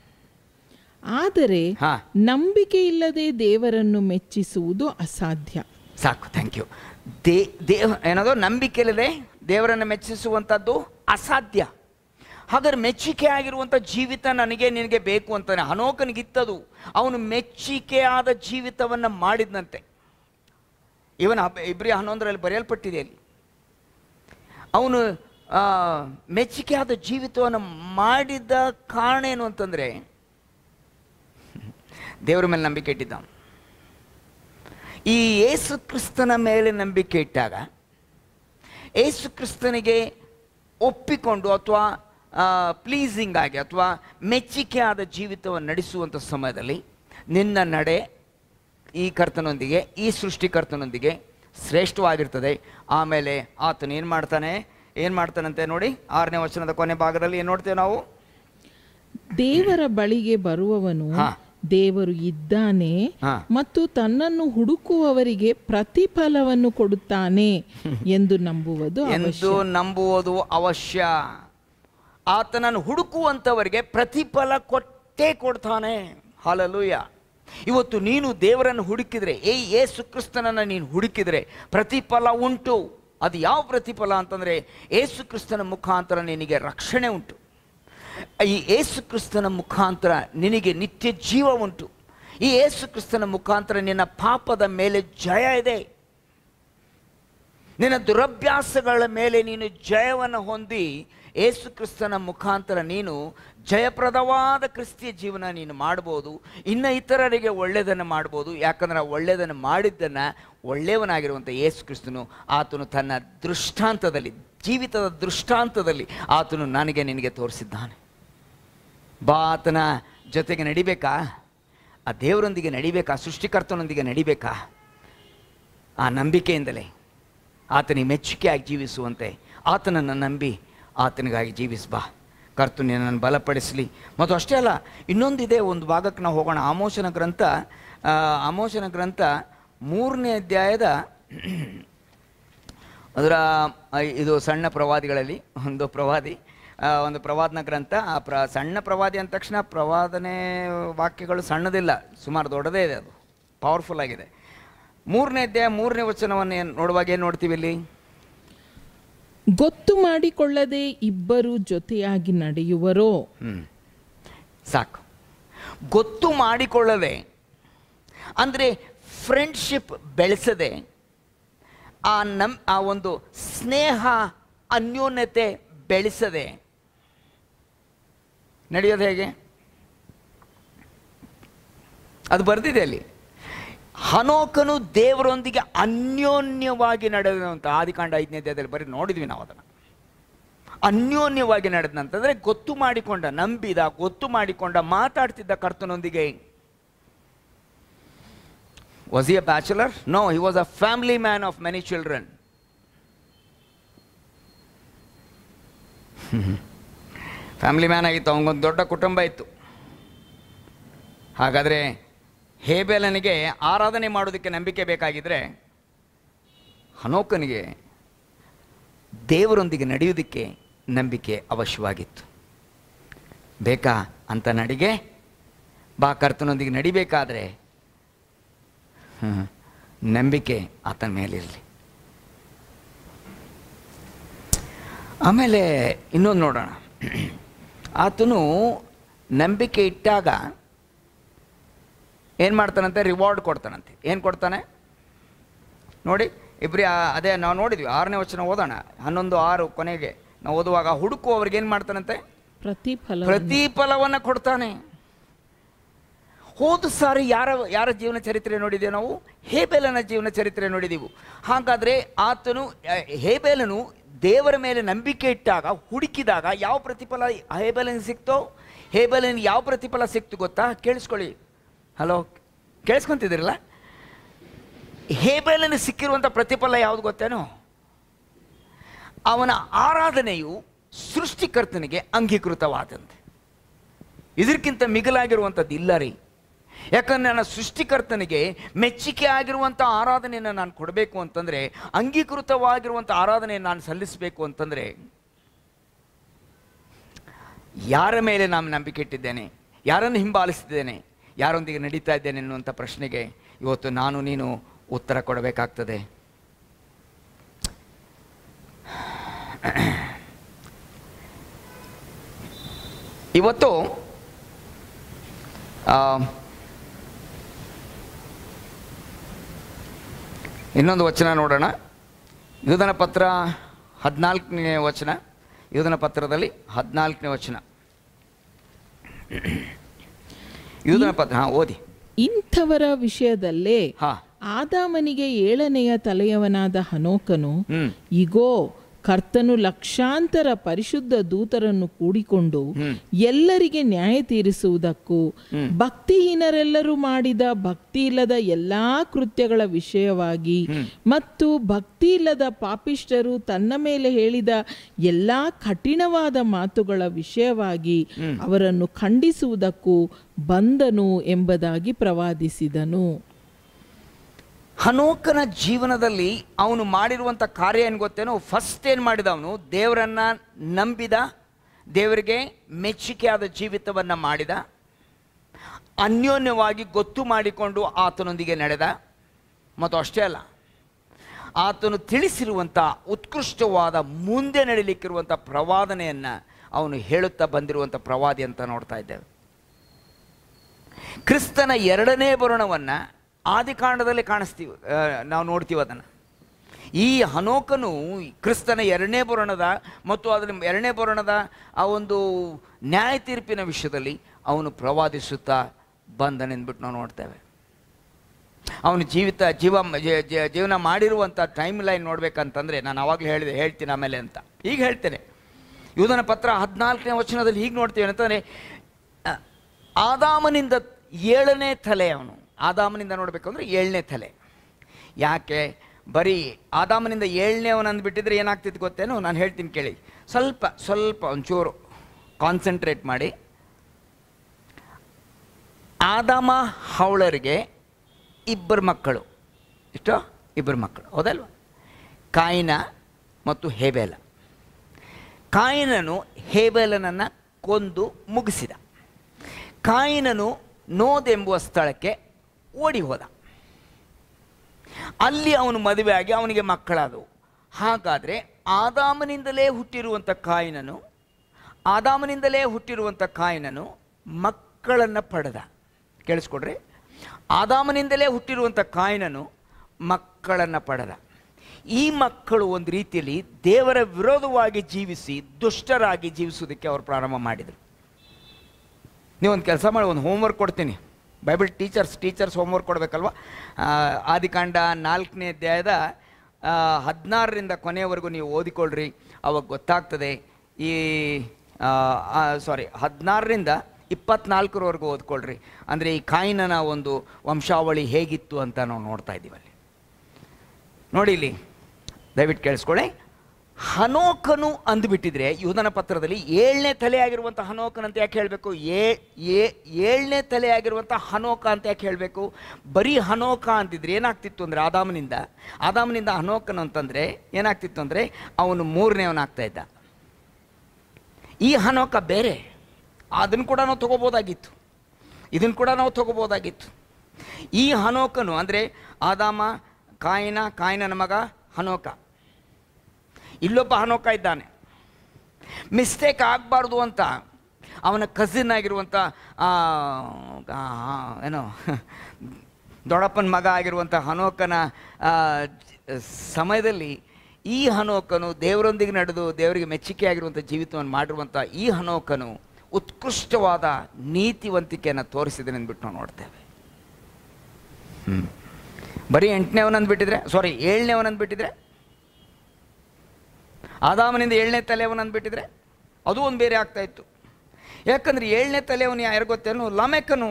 ಆದರೆ ಹಾ. ನಂಬಿಕೆ ಇಲ್ಲದೆ ದೇವರನ್ನು ಮೆಚ್ಚಿಸುವುದು ಅಸಾಧ್ಯ ಸಾಕು ಥ್ಯಾಂಕ್ ಯು ದೇ ದೇವ ಏನದು ನಂಬಿಕೆ ಇಲ್ಲದೆ ದೇವರನ್ನು ಮೆಚ್ಚಿಸುವಂಥದ್ದು ಅಸಾಧ್ಯ ಹಾಗಾದ್ರೆ ಮೆಚ್ಚುಗೆ ಆಗಿರುವಂಥ ಜೀವಿತ ನನಗೆ ನಿನಗೆ ಬೇಕು ಅಂತಾನೆ ಹನೋಕನಿಗಿತ್ತದು ಅವನು ಮೆಚ್ಚುಗೆಯಾದ ಜೀವಿತವನ್ನು ಮಾಡಿದ್ನಂತೆ ಇವನ ಇಬ್ಬರಿ ಹನ್ನೊಂದರಲ್ಲಿ ಬರೆಯಲ್ಪಟ್ಟಿದೆ ಅಲ್ಲಿ ಅವನು ಆ, ಮೆಚ್ಚುಗೆಯಾದ ಜೀವಿತವನ್ನು ಮಾಡಿದ ಕಾರಣ ಏನು ಅಂತಂದರೆ ದೇವರ ಮೇಲೆ ನಂಬಿಕೆ ಇಟ್ಟಿದ್ದ ಅವನು. ಈ ಯೇಸು ಕ್ರಿಸ್ತನ ಮೇಲೆ ನಂಬಿಕೆ ಇಟ್ಟಾಗ ಯೇಸು ಕ್ರಿಸ್ತನಿಗೆ ಒಪ್ಪಿಕೊಂಡು ಅಥವಾ ಪ್ಲೀಸಿಂಗ್ ಆಗಿ ಅಥವಾ ಮೆಚ್ಚುಗೆ ಆದ ಜೀವಿತವನ್ನು ನಡೆಸುವಂಥ ಸಮಯದಲ್ಲಿ ನಿನ್ನ ನಡೆ ಈ ಕರ್ತನೊಂದಿಗೆ ಈ ಸೃಷ್ಟಿಕರ್ತನೊಂದಿಗೆ ಶ್ರೇಷ್ಠವಾಗಿರ್ತದೆ ಆಮೇಲೆ ಆತನು ಏನು ಮಾಡ್ತಾನೆ ಏನು ಮಾಡ್ತಾನಂತೆ ನೋಡಿ ಆರನೇ ವಚನದ ಕೊನೆ ಭಾಗದಲ್ಲಿ ಏನು ನೋಡ್ತೇವೆ ನಾವು ದೇವರ ಬಳಿಗೆ ಬರುವವನು ಹಾ. ದೇವರು ಇದ್ದಾನೆ ಹಾ. ಮತ್ತು ತನ್ನನ್ನು ಹುಡುಕುವವರಿಗೆ ಪ್ರತಿಫಲವನ್ನು ಕೊಡುತ್ತಾನೆ ಎಂದು ನಂಬುವುದು ಎಂದು ಅವಶ್ಯ ನಂಬುವುದು ಅವಶ್ಯ ಆತನನ್ನು ಹುಡುಕುವಂಥವರಿಗೆ ಪ್ರತಿಫಲ ಕೊಟ್ಟೇ ಕೊಡ್ತಾನೆ ಹಾಲಲೂಯ ಇವತ್ತು ನೀನು ದೇವರನ್ನು ಹುಡುಕಿದ್ರೆ ಏ ಏಸು ಕ್ರಿಸ್ತನನ್ನು ನೀನು ಹುಡುಕಿದ್ರೆ ಪ್ರತಿಫಲ ಉಂಟು ಅದು ಯಾವ ಪ್ರತಿಫಲ ಅಂತಂದರೆ ಏಸು ಕ್ರಿಸ್ತನ ಮುಖಾಂತರ ನಿನಗೆ ರಕ್ಷಣೆ ಉಂಟು ಈ ಏಸು ಕ್ರಿಸ್ತನ ಮುಖಾಂತರ ನಿನಗೆ ನಿತ್ಯ ಜೀವ ಉಂಟು ಈ ಏಸು ಕ್ರಿಸ್ತನ ಮುಖಾಂತರ ನಿನ್ನ ಪಾಪದ ಮೇಲೆ ಜಯ ಇದೆ ನಿನ್ನ ದುರಭ್ಯಾಸಗಳ ಮೇಲೆ ನೀನು ಜಯವನ್ನು ಹೊಂದಿ ಏಸು ಕ್ರಿಸ್ತನ ಮುಖಾಂತರ ನೀನು ಜಯಪ್ರದವಾದ ಕ್ರಿಸ್ತಿಯ ಜೀವನ ನೀನು ಮಾಡ್ಬೋದು ಇನ್ನು ಇತರರಿಗೆ ಒಳ್ಳೆಯದನ್ನು ಮಾಡ್ಬೋದು ಯಾಕಂದ್ರೆ ಆ ಒಳ್ಳೆಯದನ್ನು ಮಾಡಿದ್ದನ್ನು ಒಳ್ಳೆಯವನಾಗಿರುವಂಥ ಯೇಸು ಕ್ರಿಸ್ತನು ಆತನು ತನ್ನ ದೃಷ್ಟಾಂತದಲ್ಲಿ ಜೀವಿತದ ದೃಷ್ಟಾಂತದಲ್ಲಿ ಆತನು ನನಗೆ ನಿನಗೆ ತೋರಿಸಿದ್ದಾನೆ ಬಾ ಆತನ ಜೊತೆಗೆ ನಡಿಬೇಕಾ ಆ ದೇವರೊಂದಿಗೆ ನಡಿಬೇಕಾ ಸೃಷ್ಟಿಕರ್ತನೊಂದಿಗೆ ನಡಿಬೇಕಾ ಆ ನಂಬಿಕೆಯಿಂದಲೇ ಆತನಿಗೆ ಮೆಚ್ಚುಗೆಯಾಗಿ ಜೀವಿಸುವಂತೆ ಆತನನ್ನು ನಂಬಿ ಆತನಿಗಾಗಿ ಜೀವಿಸ್ಬಾ ಕರ್ತು ನಿನ್ನನ್ನು ಬಲಪಡಿಸಲಿ ಮತ್ತು ಅಷ್ಟೇ ಅಲ್ಲ ಇನ್ನೊಂದಿದೆ ಒಂದು ಭಾಗಕ್ಕೆ ನಾವು ಹೋಗೋಣ ಆಮೋಚನ ಗ್ರಂಥ ಆ, ಆಮೋಚನ ಗ್ರಂಥ ಮೂರನೇ ಅಧ್ಯಾಯದ ಅದರ ಆ, ಇದು ಸಣ್ಣ ಪ್ರವಾದಿಗಳಲ್ಲಿ ಒಂದು ಪ್ರವಾದಿ ಆ, ಒಂದು ಪ್ರವಾದನ ಗ್ರಂಥ ಆ ಪ್ರ ಸಣ್ಣ ಪ್ರವಾದಿ ಅಂದ ತಕ್ಷಣ ಪ್ರವಾದನೆ ವಾಕ್ಯಗಳು ಸಣ್ಣದಿಲ್ಲ ಸುಮಾರು ದೊಡ್ಡದೇ ಇದೆ ಅದು ಪವರ್ಫುಲ್ ಆಗಿದೆ ಮೂರನೇ ಅಧ್ಯಾಯ ಮೂರನೇ ವಚನವನ್ನು ಏನ್ ನೋಡುವಾಗ ಏನು ನೋಡ್ತೀವಿ ಇಲ್ಲಿ ಗೊತ್ತು ಮಾಡಿಕೊಳ್ಳದೆ ಇಬ್ಬರು ಜೊತೆಯಾಗಿ ನಡೆಯುವರೋ ಹ್ಮ್. ಸಾಕು ಗೊತ್ತು ಮಾಡಿಕೊಳ್ಳದೆ ಅಂದರೆ ಫ್ರೆಂಡ್ಶಿಪ್ ಬೆಳೆಸದೆ ಆ ನಮ್ ಆ ಒಂದು ಸ್ನೇಹ ಅನ್ಯೋನ್ಯತೆ ಬೆಳೆಸದೆ ನಡೆಯೋದು ಹೇಗೆ ಅದು ಬರ್ದಿದೆ ಅಲ್ಲಿ ಹನೋಕನು ದೇವರೊಂದಿಗೆ ಅನ್ಯೋನ್ಯವಾಗಿ ನಡೆದಂತ ಆದಿಕಾಂಡ ಐದನೇ ಅಧ್ಯಾಯದಲ್ಲಿ ಬರೀ ನೋಡಿದ್ವಿ ನಾವು ಅದನ್ನು ಅನ್ಯೋನ್ಯವಾಗಿ ನಡೆದಂತಂದ್ರೆ ಗೊತ್ತು ಮಾಡಿಕೊಂಡ ನಂಬಿದ ಗೊತ್ತು ಮಾಡಿಕೊಂಡ ಮಾತಾಡ್ತಿದ್ದ ಕರ್ತನೊಂದಿಗೆ was a bachelor no he was a family man of many children family man ಆಗಿತ್ತು ಅವನಿಗೊಂದು ದೊಡ್ಡ ಕುಟುಂಬ ಇತ್ತು ಹಾಗಾದರೆ ಹೇಬೇಲನಿಗೆ ಆರಾಧನೆ ಮಾಡೋದಕ್ಕೆ ನಂಬಿಕೆ ಬೇಕಾಗಿದ್ರೆ ಹನೋಕನಿಗೆ ದೇವರೊಂದಿಗೆ ನಡೆಯುವುದಕ್ಕೆ ನಂಬಿಕೆ ಅವಶ್ಯವಾಗಿತ್ತು ಬೇಕಾ ಅಂತ ನಡಿಗೆ ಬಾ ಕರ್ತನೊಂದಿಗೆ ನಡಿಬೇಕಾದ್ರೆ ಹ್ಮ್, ನಂಬಿಕೆ ಆತನ ಮೇಲಿರಲಿ ಆಮೇಲೆ ಇನ್ನೊಂದು ನೋಡೋಣ ಆತನು ನಂಬಿಕೆ ಇಟ್ಟಾಗ ಏನು ಮಾಡ್ತಾನಂತೆ ರಿವಾರ್ಡ್ ಕೊಡ್ತಾನಂತೆ ಏನು ಕೊಡ್ತಾನೆ ನೋಡಿ ಇಬ್ಬರಿ ಅದೇ ನಾವು ನೋಡಿದ್ವಿ ಆರನೇ ವಚನ ಓದೋಣ ಹನ್ನೊಂದು ಆರು ಕೊನೆಗೆ ನಾವು ಓದುವಾಗ ಹುಡುಕುವವ್ರಿಗೆ ಏನು ಮಾಡ್ತಾನಂತೆ ಪ್ರತಿಫಲ ಪ್ರತಿಫಲವನ್ನು ಕೊಡ್ತಾನೆ ಹೋದ ಸಾರಿ ಯಾರ ಯಾರ ಜೀವನ ಚರಿತ್ರೆ ನೋಡಿದ್ದೇವೆ ನಾವು ಹೇಬೇಲನ ಜೀವನ ಚರಿತ್ರೆ ನೋಡಿದೆವು ಹಾಗಾದರೆ ಆತನು ಆ, ಹೇಬೇಲನು ದೇವರ ಮೇಲೆ ನಂಬಿಕೆ ಇಟ್ಟಾಗ ಹುಡುಕಿದಾಗ ಯಾವ ಪ್ರತಿಫಲ ಹೇಬೇಲನಿಗೆ ಸಿಕ್ತೋ ಹೇಬೇಲನಿಗೆ ಯಾವ ಪ್ರತಿಫಲ ಸಿಕ್ತು ಗೊತ್ತಾ ಕೇಳಿಸ್ಕೊಳ್ಳಿ ಹಲೋ ಕೇಳಿಸ್ಕೊಂತಿದ್ದೀರಲ್ಲ ಹೇಬೇಲನಿಗೆ ಸಿಕ್ಕಿರುವಂಥ ಪ್ರತಿಫಲ ಯಾವುದು ಗೊತ್ತೇನೋ ಅವನ ಆರಾಧನೆಯು ಸೃಷ್ಟಿಕರ್ತನಿಗೆ ಅಂಗೀಕೃತವಾದಂತೆ ಇದಕ್ಕಿಂತ ಮಿಗಿಲಾಗಿರುವಂಥದ್ದು ಇಲ್ಲ ರೀ ಯಾಕಂದ್ರೆ ನನ್ನ ಸೃಷ್ಟಿಕರ್ತನಿಗೆ ಮೆಚ್ಚುಗೆ ಆಗಿರುವಂಥ ಆರಾಧನೆಯನ್ನು ನಾನು ಕೊಡಬೇಕು ಅಂತಂದರೆ ಅಂಗೀಕೃತವಾಗಿರುವಂಥ ಆರಾಧನೆಯನ್ನು ನಾನು ಸಲ್ಲಿಸಬೇಕು ಅಂತಂದರೆ ಯಾರ ಮೇಲೆ ನಾನು ನಂಬಿಕೆ ಇಟ್ಟಿದ್ದೇನೆ ಯಾರನ್ನು ಹಿಂಬಾಲಿಸಿದ್ದೇನೆ ಯಾರೊಂದಿಗೆ ನಡೀತಾ ಇದ್ದೇನೆ ಅನ್ನುವಂಥ ಪ್ರಶ್ನೆಗೆ ಇವತ್ತು ನಾನು ನೀನು ಉತ್ತರ ಕೊಡಬೇಕಾಗ್ತದೆ ಇವತ್ತು ಆ, ಇನ್ನೊಂದು ವಚನ ನೋಡೋಣ ಯೂದನ ಪತ್ರ ಹದಿನಾಲ್ಕನೇ ವಚನ ಯೂದನ ಪತ್ರದಲ್ಲಿ ಹದಿನಾಲ್ಕನೇ ವಚನ ಯೂದನ ಪತ್ರ ಹಾಂ ಓದಿ ಇಂಥವರ ವಿಷಯದಲ್ಲೇ ಹಾಂ ಆದಾಮನಿಗೆ ಏಳನೆಯ ತಲೆಯವನಾದ ಹನೋಕನು ಹ್ಮ್. ಇಗೋ ಕರ್ತನು ಲಕ್ಷಾಂತರ ಪರಿಶುದ್ಧ ದೂತರನ್ನು ಕೂಡಿಕೊಂಡು ಹ್ಮ್. ಎಲ್ಲರಿಗೆ ನ್ಯಾಯ ತೀರಿಸುವುದಕ್ಕೂ ಭಕ್ತಿಹೀನರೆಲ್ಲರೂ ಮಾಡಿದ ಭಕ್ತಿ ಇಲ್ಲದ ಎಲ್ಲಾ ಕೃತ್ಯಗಳ ವಿಷಯವಾಗಿ ಮತ್ತು ಭಕ್ತಿ ಇಲ್ಲದ ಪಾಪಿಷ್ಠರು ತನ್ನ ಮೇಲೆ ಹೇಳಿದ ಎಲ್ಲಾ ಕಠಿಣವಾದ ಮಾತುಗಳ ವಿಷಯವಾಗಿ ಅವರನ್ನು ಖಂಡಿಸುವುದಕ್ಕೂ ಬಂದನು ಎಂಬುದಾಗಿ ಪ್ರವಾದಿಸಿದನು ಹನೋಕನ ಜೀವನದಲ್ಲಿ ಅವನು ಮಾಡಿರುವಂಥ ಕಾರ್ಯ ಏನು ಗೊತ್ತೇನೋ ಫಸ್ಟ್ ಏನು ಮಾಡಿದ ಅವನು ದೇವರನ್ನ ನಂಬಿದ ದೇವರಿಗೆ ಮೆಚ್ಚುಗೆಯಾದ ಜೀವಿತವನ್ನು ಮಾಡಿದ ಅನ್ಯೋನ್ಯವಾಗಿ ಗೊತ್ತು ಮಾಡಿಕೊಂಡು ಆತನೊಂದಿಗೆ ನಡೆದ ಮತ್ತು ಅಷ್ಟೇ ಅಲ್ಲ ಆತನು ತಿಳಿಸಿರುವಂಥ ಉತ್ಕೃಷ್ಟವಾದ ಮುಂದೆ ನಡೀಲಿಕ್ಕಿರುವಂಥ ಪ್ರವಾದನೆಯನ್ನು ಅವನು ಹೇಳುತ್ತಾ ಬಂದಿರುವಂಥ ಪ್ರವಾದಿ ಅಂತ ನೋಡ್ತಾ ಇದ್ದೇವೆ ಕ್ರಿಸ್ತನ ಎರಡನೇ ಬರುಣವನ್ನು ಆದಿಕಾಂಡದಲ್ಲಿ ಕಾಣಿಸ್ತೀವಿ ಆ, ನಾವು ನೋಡ್ತೀವಿ ಅದನ್ನು ಈ ಹನೋಕನು ಕ್ರಿಸ್ತನ ಎರಡನೇ ಬರುಣದ ಮತ್ತು ಅದರ ಎರಡನೇ ಬರುಣದ ಆ ಒಂದು ನ್ಯಾಯ ತೀರ್ಪಿನ ವಿಷಯದಲ್ಲಿ ಅವನು ಪ್ರವಾದಿಸುತ್ತಾ ಬಂದನೆಂದ್ಬಿಟ್ಟು ನಾವು ನೋಡ್ತೇವೆ ಅವನು ಜೀವಿತ ಜೀವ ಜೀ- ಜೀ- ಜೀವನ ಮಾಡಿರುವಂಥ ಟೈಮ್ ಲೈನ್ ನೋಡ್ಬೇಕಂತಂದರೆ ನಾನು ಅವಾಗಲೇ ಹೇಳಿದೆ ಹೇಳ್ತೀನಿ ಆಮೇಲೆ ಅಂತ ಈಗ ಹೇಳ್ತೇನೆ ಯೂದನ ಪತ್ರ ಹದಿನಾಲ್ಕನೇ ವಚನದಲ್ಲಿ ಹೀಗೆ ನೋಡ್ತೀವಿ ಅಂತಂದರೆ ಆ, ಆದಾಮನಿಂದ ಏಳನೇ ತಲೆ ಅವನು ಆದಾಮನಿಂದ ನೋಡಬೇಕು ಅಂದರೆ ಏಳನೇ ತಲೆ ಯಾಕೆ ಬರೀ ಆದಾಮನಿಂದ ಏಳನೇ ಅವನು ಅಂದ್ಬಿಟ್ಟಿದ್ರೆ ಏನಾಗ್ತಿತ್ತು ಗೊತ್ತೇನೋ ನಾನು ಹೇಳ್ತೀನಿ ಕೇಳಿ ಸ್ವಲ್ಪ ಸ್ವಲ್ಪ ಒಂಚೂರು ಕಾನ್ಸಂಟ್ರೇಟ್ ಮಾಡಿ ಆದಾಮ ಹವಳರಿಗೆ ಇಬ್ಬರು ಮಕ್ಕಳು ಇಷ್ಟು ಇಬ್ಬರು ಮಕ್ಕಳು ಹೌದಲ್ವ ಕಾಯಿನ ಮತ್ತು ಹೇಬೇಲ ಕಾಯಿನನು ಹೇಬೇಲನನ್ನು ಕೊಂದು ಮುಗಿಸಿದ ಕಾಯಿನನು ನೋದೆಂಬುವ ಸ್ಥಳಕ್ಕೆ ಓಡಿ ಹೋದ ಅಲ್ಲಿ ಅವನು ಮದುವೆಯಾಗಿ ಅವನಿಗೆ ಮಕ್ಕಳಾದವು ಹಾಗಾದರೆ ಆದಾಮನಿಂದಲೇ ಹುಟ್ಟಿರುವಂಥ ಕಾಯಿನನು ಆದಾಮನಿಂದಲೇ ಹುಟ್ಟಿರುವಂಥ ಕಾಯಿನನು ಮಕ್ಕಳನ್ನು ಪಡೆದ ಕೇಳಿಸ್ಕೊಡ್ರಿ ಆದಾಮನಿಂದಲೇ ಹುಟ್ಟಿರುವಂಥ ಕಾಯಿನನು ಮಕ್ಕಳನ್ನು ಪಡೆದ ಈ ಮಕ್ಕಳು ಒಂದು ರೀತಿಯಲ್ಲಿ ದೇವರ ವಿರೋಧವಾಗಿ ಜೀವಿಸಿ ದುಷ್ಟರಾಗಿ ಜೀವಿಸುವುದಕ್ಕೆ ಅವರು ಪ್ರಾರಂಭ ಮಾಡಿದರು ನೀವೊಂದು ಕೆಲಸ ಮಾಡಿ ಒಂದು ಹೋಮ್ವರ್ಕ್ ಕೊಡ್ತೀನಿ ಬೈಬಲ್ ಟೀಚರ್ಸ್ ಟೀಚರ್ಸ್ ಹೋಮ್ವರ್ಕ್ ಕೊಡಬೇಕಲ್ವ ಆದಿಕಾಂಡ ನಾಲ್ಕನೇ ಅಧ್ಯಾಯದ ಆ, ಹದಿನಾರರಿಂದ ಕೊನೆಯವರೆಗೂ ನೀವು ಓದಿಕೊಳ್ಳ್ರಿ ಅವಾಗ ಗೊತ್ತಾಗ್ತದೆ ಈ ಸಾರಿ ಹದಿನಾರರಿಂದ ಇಪ್ಪತ್ನಾಲ್ಕರವರೆಗೂ ಓದ್ಕೊಳ್ರಿ ಅಂದರೆ ಈ ಕಾಯಿನನ ಒಂದು ವಂಶಾವಳಿ ಹೇಗಿತ್ತು ಅಂತ ನಾವು ನೋಡ್ತಾ ಇದ್ದೀವಿ ಅಲ್ಲಿ ನೋಡಿ ಇಲ್ಲಿ ದಯವಿಟ್ಟು ಕೇಳಿಸ್ಕೊಳ್ಳಿ ಹನೋಕನು ಅಂದುಬಿಟ್ಟಿದ್ರೆ ಯೂದನ ಪತ್ರದಲ್ಲಿ ಏಳನೇ ತಲೆಯಾಗಿರುವಂಥ ಹನೋಕನ್ ಅಂತ ಯಾಕೆ ಹೇಳಬೇಕು ಏ ಏಳನೇ ತಲೆಯಾಗಿರುವಂಥ ಹನೋಕ ಅಂತ ಯಾಕೆ ಹೇಳಬೇಕು ಬರೀ ಹನೋಕ ಅಂತಿದ್ರೆ ಏನಾಗ್ತಿತ್ತು ಅಂದರೆ ಆದಾಮನಿಂದ ಆದಾಮನಿಂದ ಹನೋಕನ್ ಅಂತಂದರೆ ಏನಾಗ್ತಿತ್ತು ಅಂದರೆ ಅವನು ಮೂರನೇವನಾಗ್ತಾ ಇದ್ದ ಈ ಹನೋಕ ಬೇರೆ ಅದನ್ನು ಕೂಡ ನಾವು ತಗೋಬೋದಾಗಿತ್ತು ಇದನ್ನು ಕೂಡ ನಾವು ತಗೋಬೋದಾಗಿತ್ತು ಈ ಹನೋಕನು ಅಂದರೆ ಆದಾಮ ಕಾಯಿನ ಕಾಯಿನನ ಮಗ ಹನೋಕ ಇಲ್ಲೊಬ್ಬ ಹನೋಕ ಇದ್ದಾನೆ ಮಿಸ್ಟೇಕ್ ಆಗಬಾರ್ದು ಅಂತ ಅವನ ಕಸಿನ್ ಆಗಿರುವಂಥ ಆ, ಆ, ಏನೋ ದೊಡ್ಡಪ್ಪನ ಮಗ ಆಗಿರುವಂಥ ಹನೋಕನ ಆ, ಜ- ಸಮಯದಲ್ಲಿ ಈ ಹನೋಕನು ದೇವರೊಂದಿಗೆ ನಡೆದು ದೇವರಿಗೆ ಮೆಚ್ಚುಗೆಯಾಗಿರುವಂಥ ಜೀವಿತವನ್ನು ಮಾಡಿರುವಂಥ ಈ ಹನೋಕನು ಉತ್ಕೃಷ್ಟವಾದ ನೀತಿವಂತಿಕೆಯನ್ನು ತೋರಿಸಿದೆ ಅಂದ್ಬಿಟ್ಟು ನಾವು ನೋಡ್ತೇವೆ ಹ್ಞೂ ಬರೀ ಎಂಟನೇವನಂದು ಬಿಟ್ಟಿದ್ರೆ ಸಾರಿ ಏಳನೇವನಂದು ಬಿಟ್ಟಿದ್ರೆ ಆದಾಮನಿಂದ ಏಳನೇ ತಲೆಯವನಂದು ಬಿಟ್ಟಿದ್ರೆ ಅದು ಒಂದು ಬೇರೆ ಆಗ್ತಾ ಇತ್ತು ಯಾಕಂದ್ರೆ ಏಳನೇ ತಲೆಯವನು ಯಾರು ಗೊತ್ತೇನು ಲಾಮೆಕನು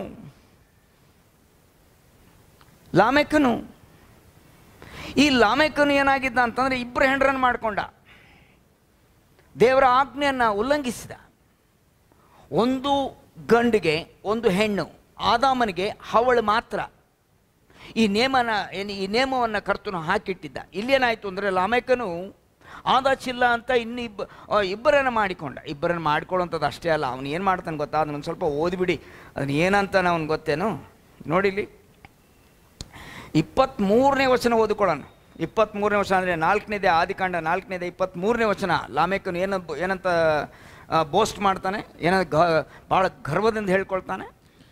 ಲಾಮೆಕನು ಈ ಲಾಮೆಕನು ಏನಾಗಿದ್ದ ಅಂತಂದ್ರೆ ಇಬ್ಬರು ಹೆಂಡ್ರನ್ನು ಮಾಡ್ಕೊಂಡ ದೇವರ ಆಜ್ಞೆಯನ್ನು ಉಲ್ಲಂಘಿಸಿದ ಒಂದು ಗಂಡಿಗೆ ಒಂದು ಹೆಣ್ಣು ಆದಾಮನಿಗೆ ಹವಳು ಮಾತ್ರ ಈ ನೇಮನ ಏನು ಈ ನೇಮವನ್ನು ಕರ್ತನು ಹಾಕಿಟ್ಟಿದ್ದ ಇಲ್ಲೇನಾಯಿತು ಅಂದರೆ ಲಾಮೇಕನು ಆದ ಚಿಲ್ಲ ಅಂತ ಇನ್ನು ಇಬ್ಬ ಆ, ಇಬ್ಬರನ್ನು ಮಾಡಿಕೊಂಡ ಇಬ್ಬರನ್ನು ಮಾಡ್ಕೊಳ್ಳೋಂಥದ್ದು ಅಷ್ಟೇ ಅಲ್ಲ ಅವನು ಏನು ಮಾಡ್ತಾನೆ ಗೊತ್ತಾ ಅದನ್ನ ಒಂದು ಸ್ವಲ್ಪ ಓದಿಬಿಡಿ ಅದನ್ನ ಏನಂತಾನೆ ಅವ್ನು ಗೊತ್ತೇನು ನೋಡಿಲಿ ಇಪ್ಪತ್ತ್ಮೂರನೇ ವಚನ ಓದಿಕೊಳ್ಳೋಣ ಇಪ್ಪತ್ತ್ಮೂರನೇ ವಚನ ಅಂದರೆ ನಾಲ್ಕನೇದೇ ಆದಿಕಾಂಡ ನಾಲ್ಕನೇದೇ ಇಪ್ಪತ್ತ್ಮೂರನೇ ವಚನ ಲಾಮೇಕನು ಏನ ಏನಂತ ಬೋಸ್ಟ್ ಮಾಡ್ತಾನೆ ಏನ ಗ ಭಾಳ ಗರ್ವದಿಂದ ಹೇಳ್ಕೊಳ್ತಾನೆ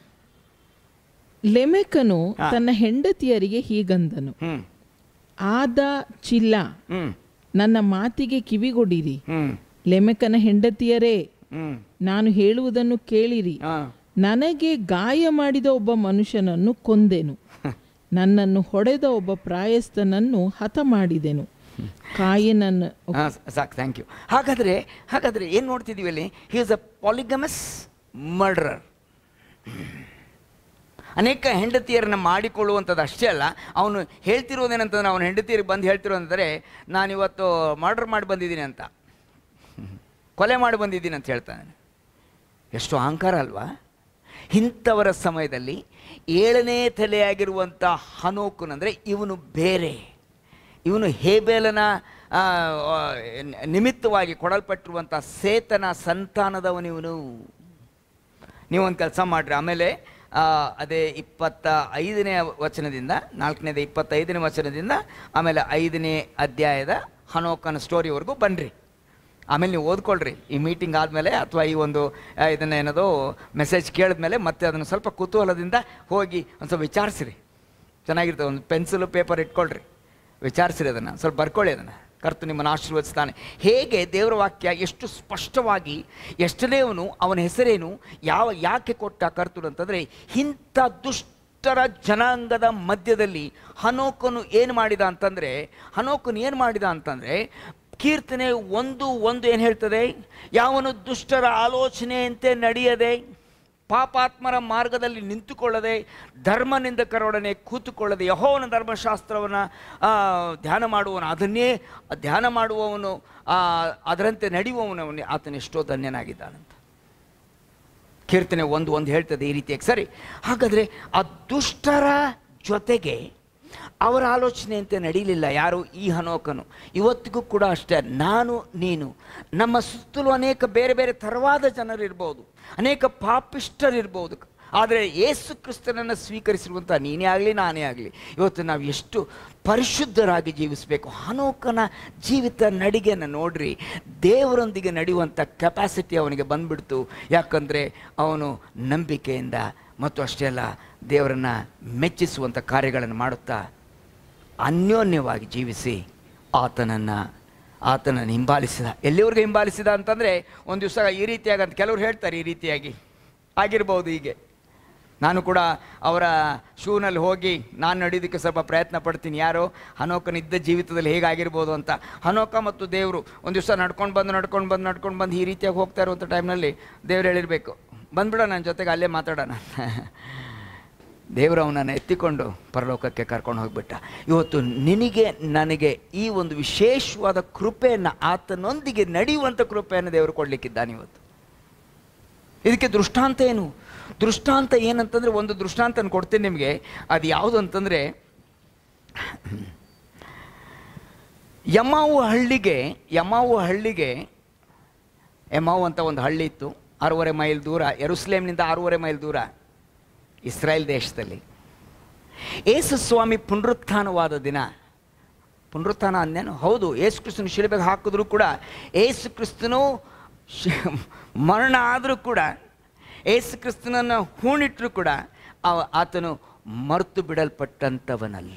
ಲೆಮೆಕನು ಹಾ. ತನ್ನ ಹೆಂಡತಿಯರಿಗೆ ಹೀಗಂದನು ಹ್ಞೂ ಆದ ಚಿಲ್ಲ ಹ್ಞೂ ನನ್ನ ಮಾತಿಗೆ ಕಿವಿಗೊಡಿರಿ ಹ್ಞೂ ಲೆಮೆಕನ ಹೆಂಡತಿಯರೇ ಹ್ಞೂ ನಾನು ಹೇಳುವುದನ್ನು ಕೇಳಿರಿ ಹಾಂ ನನಗೆ ಗಾಯ ಮಾಡಿದ ಒಬ್ಬ ಮನುಷ್ಯನನ್ನು ಕೊಂದೆನು ನನ್ನನ್ನು ಹೊಡೆದ ಒಬ್ಬ ಪ್ರಾಯಸ್ಥನನ್ನು ಹತ ಮಾಡಿದೆನು ಕಾಯಿನನ್ನು ಹಾಂ ಸಾಕು ಥ್ಯಾಂಕ್ ಯು ಹಾಗಾದರೆ ಹಾಗಾದರೆ ಏನು ನೋಡ್ತಿದ್ದೀವಿ ಅಲ್ಲಿ ಹಿ ಇಸ್ ಅ ಪಾಲಿಗಮಸ್ ಮರ್ಡರರ್ ಅನೇಕ ಹೆಂಡತಿಯರನ್ನು ಮಾಡಿಕೊಳ್ಳುವಂಥದ್ದು ಅಷ್ಟೇ ಅಲ್ಲ ಅವನು ಹೇಳ್ತಿರೋದೇನಂತಂದ್ರೆ ಅವನ ಹೆಂಡತಿಯರಿಗೆ ಬಂದು ಹೇಳ್ತಿರೋದಂದರೆ ನಾನಿವತ್ತು ಮರ್ಡರ್ ಮಾಡಿ ಬಂದಿದ್ದೀನಿ ಅಂತ ಕೊಲೆ ಮಾಡಿ ಬಂದಿದ್ದೀನಿ ಅಂತ ಹೇಳ್ತಾನೆ ಎಷ್ಟು ಅಹಂಕಾರ ಅಲ್ವಾ ಇಂಥವರ ಸಮಯದಲ್ಲಿ ಏಳನೇ ತಲೆಯಾಗಿರುವಂಥ ಹನೋಕನಂದರೆ ಇವನು ಬೇರೆ ಇವನು ಹೇಬೇಲನ ಆ, ಆ, ನಿಮಿತ್ತವಾಗಿ ಕೊಡಲ್ಪಟ್ಟಿರುವಂಥ ಸೇತನ ಸಂತಾನದವನು ಇವನು ನೀವೊಂದು ಕೆಲಸ ಮಾಡಿರಿ ಆಮೇಲೆ ಆ, ಅದೇ ಇಪ್ಪತ್ತ ಐದನೇ ವಚನದಿಂದ ನಾಲ್ಕನೇದ ಇಪ್ಪತ್ತೈದನೇ ವಚನದಿಂದ ಆಮೇಲೆ ಐದನೇ ಅಧ್ಯಾಯದ ಹನೋಕನ ಸ್ಟೋರಿವರೆಗೂ ಬನ್ನಿರಿ ಆಮೇಲೆ ನೀವು ಓದ್ಕೊಳ್ರಿ ಈ ಮೀಟಿಂಗ್ ಆದಮೇಲೆ ಅಥವಾ ಈ ಒಂದು ಆ, ಇದನ್ನ ಏನದು ಮೆಸೇಜ್ ಕೇಳಿದ್ಮೇಲೆ ಮತ್ತೆ ಅದನ್ನು ಸ್ವಲ್ಪ ಕುತೂಹಲದಿಂದ ಹೋಗಿ ಒಂದು ಸ್ವಲ್ಪ ವಿಚಾರಿಸಿರಿ ಚೆನ್ನಾಗಿರ್ತದೆ ಒಂದು ಪೆನ್ಸಿಲು ಪೇಪರ್ ಇಟ್ಕೊಳ್ರಿ ವಿಚಾರಿಸಿರಿ ಅದನ್ನು ಸ್ವಲ್ಪ ಬರ್ಕೊಳ್ಳಿ ಅದನ್ನು ಕರ್ತು ನಿಮ್ಮನ್ನು ಆಶೀರ್ವದಿಸ್ತಾನೆ ಹೇಗೆ ದೇವರ ವಾಕ್ಯ ಎಷ್ಟು ಸ್ಪಷ್ಟವಾಗಿ ಎಷ್ಟನೇವನು ಅವನ ಹೆಸರೇನು ಯಾವ ಯಾಕೆ ಕೊಟ್ಟ ಕರ್ತನು ಅಂತಂದರೆ ಇಂಥ ದುಷ್ಟರ ಜನಾಂಗದ ಮಧ್ಯದಲ್ಲಿ ಹನೋಕನು ಏನು ಮಾಡಿದ ಅಂತಂದರೆ ಹನೋಕನು ಏನು ಮಾಡಿದ ಅಂತಂದರೆ ಕೀರ್ತನೆ ಒಂದು ಒಂದು ಏನು ಹೇಳ್ತದೆ ಯಾವನು ದುಷ್ಟರ ಆಲೋಚನೆಯಂತೆ ನಡೆಯದೆ ಪಾಪಾತ್ಮರ ಮಾರ್ಗದಲ್ಲಿ ನಿಂತುಕೊಳ್ಳದೆ ಧರ್ಮನಿಂದಕರೊಡನೆ ಕೂತುಕೊಳ್ಳದೆ ಯಹೋವನ ಧರ್ಮಶಾಸ್ತ್ರವನ್ನು ಧ್ಯಾನ ಮಾಡುವವನು ಅದನ್ನೇ ಧ್ಯಾನ ಮಾಡುವವನು ಆ, ಅದರಂತೆ ನಡೆಯುವವನು ಆತನ ಎಷ್ಟೋ ಧನ್ಯನಾಗಿದ್ದಾನಂತ ಕೀರ್ತನೆ ಒಂದು ಒಂದು ಹೇಳ್ತದೆ ಈ ರೀತಿಯಾಗಿ ಸರಿ ಹಾಗಾದರೆ ಆ ದುಷ್ಟರ ಜೊತೆಗೆ ಅವರ ಆಲೋಚನೆಯಂತೆ ನಡೀಲಿಲ್ಲ ಯಾರು ಈ ಹನೋಕನು ಇವತ್ತಿಗೂ ಕೂಡ ಅಷ್ಟೇ ನಾನು ನೀನು ನಮ್ಮ ಸುತ್ತಲೂ ಅನೇಕ ಬೇರೆ ಬೇರೆ ಥರವಾದ ಜನರಿರ್ಬೋದು ಅನೇಕ ಪಾಪಿಷ್ಟರಿರ್ಬೋದು ಆದರೆ ಯೇಸು ಕ್ರಿಸ್ತನನ್ನು ಸ್ವೀಕರಿಸಿರುವಂಥ ನೀನೇ ಆಗಲಿ ನಾನೇ ಆಗಲಿ ಇವತ್ತು ನಾವು ಎಷ್ಟು ಪರಿಶುದ್ಧರಾಗಿ ಜೀವಿಸಬೇಕು ಹನೋಕನ ಜೀವಿತ ನಡಿಗೆಯನ್ನು ನೋಡ್ರಿ ದೇವರೊಂದಿಗೆ ನಡೆಯುವಂಥ ಕೆಪಾಸಿಟಿ ಅವನಿಗೆ ಬಂದ್ಬಿಡ್ತು ಯಾಕಂದರೆ ಅವನು ನಂಬಿಕೆಯಿಂದ ಮತ್ತು ಅಷ್ಟೇ ಅಲ್ಲ ದೇವರನ್ನು ಮೆಚ್ಚಿಸುವಂಥ ಕಾರ್ಯಗಳನ್ನು ಮಾಡುತ್ತಾ ಅನ್ಯೋನ್ಯವಾಗಿ ಜೀವಿಸಿ ಆತನನ್ನು ಆತನನ್ನು ಹಿಂಬಾಲಿಸಿದ ಎಲ್ಲಿವರೆಗೂ ಹಿಂಬಾಲಿಸಿದ ಅಂತಂದರೆ ಒಂದು ದಿವಸ ಈ ರೀತಿಯಾಗಿ ಅಂತ ಕೆಲವರು ಹೇಳ್ತಾರೆ ಈ ರೀತಿಯಾಗಿ ಆಗಿರ್ಬೋದು ಹೀಗೆ ನಾನು ಕೂಡ ಅವರ ಶೂನಲ್ಲಿ ಹೋಗಿ ನಾನು ನಡೆಯೋದಕ್ಕೆ ಸ್ವಲ್ಪ ಪ್ರಯತ್ನ ಪಡ್ತೀನಿ ಯಾರು ಹನೋಕನಿದ್ದ ಜೀವಿತದಲ್ಲಿ ಹೇಗಾಗಿರ್ಬೋದು ಅಂತ ಹನೋಕ ಮತ್ತು ದೇವರು ಒಂದು ದಿವಸ ನಡ್ಕೊಂಡು ಬಂದು ನಡ್ಕೊಂಡು ಬಂದು ನಡ್ಕೊಂಡು ಬಂದು ಈ ರೀತಿಯಾಗಿ ಹೋಗ್ತಾ ಇರುವಂಥ ಟೈಮ್ನಲ್ಲಿ ದೇವ್ರು ಹೇಳಿರಬೇಕು ಬಂದ್ಬಿಡ ನನ್ನ ಜೊತೆಗೆ ಅಲ್ಲೇ ಮಾತಾಡೋಣ ದೇವರು ಅವನನ್ನು ಎತ್ತಿಕೊಂಡು ಪರಲೋಕಕ್ಕೆ ಕರ್ಕೊಂಡು ಹೋಗ್ಬಿಟ್ಟ ಇವತ್ತು ನಿನಗೆ ನನಗೆ ಈ ಒಂದು ವಿಶೇಷವಾದ ಕೃಪೆಯನ್ನು ಆತನೊಂದಿಗೆ ನಡೆಯುವಂಥ ಕೃಪೆಯನ್ನು ದೇವರು ಕೊಡಲಿಕ್ಕಿದ್ದಾನೆ ಇವತ್ತು ಇದಕ್ಕೆ ದೃಷ್ಟಾಂತ ಏನು ದೃಷ್ಟಾಂತ ಏನಂತಂದರೆ ಒಂದು ದೃಷ್ಟಾಂತ ಕೊಡ್ತೀನಿ ನಿಮಗೆ ಅದು ಯಾವುದು ಅಂತಂದರೆ ಯಮಾವು ಹಳ್ಳಿಗೆ ಯಮಾವು ಹಳ್ಳಿಗೆ ಯಮಾವು ಅಂತ ಒಂದು ಹಳ್ಳಿ ಇತ್ತು ಆರೂವರೆ ಮೈಲ್ ದೂರ ಯರುಸ್ಲೇಮ್ನಿಂದ ಆರೂವರೆ ಮೈಲ್ ದೂರ ಇಸ್ರಾಯೇಲ್ ದೇಶದಲ್ಲಿ ಏಸು ಸ್ವಾಮಿ ಪುನರುತ್ಥಾನವಾದ ದಿನ ಪುನರುತ್ಥಾನ ಅಂದೇನು ಹೌದು ಏಸು ಕ್ರಿಸ್ತನ ಶಿಲುಬೆಗೆ ಹಾಕಿದ್ರು ಕೂಡ ಏಸು ಕ್ರಿಸ್ತನು ಶಿ- ಮರಣ ಆದರೂ ಕೂಡ ಏಸು ಕ್ರಿಸ್ತನನ್ನು ಹೂಣಿಟ್ರು ಕೂಡ ಅವ ಆತನು ಮರೆತು ಬಿಡಲ್ಪಟ್ಟಂಥವನಲ್ಲ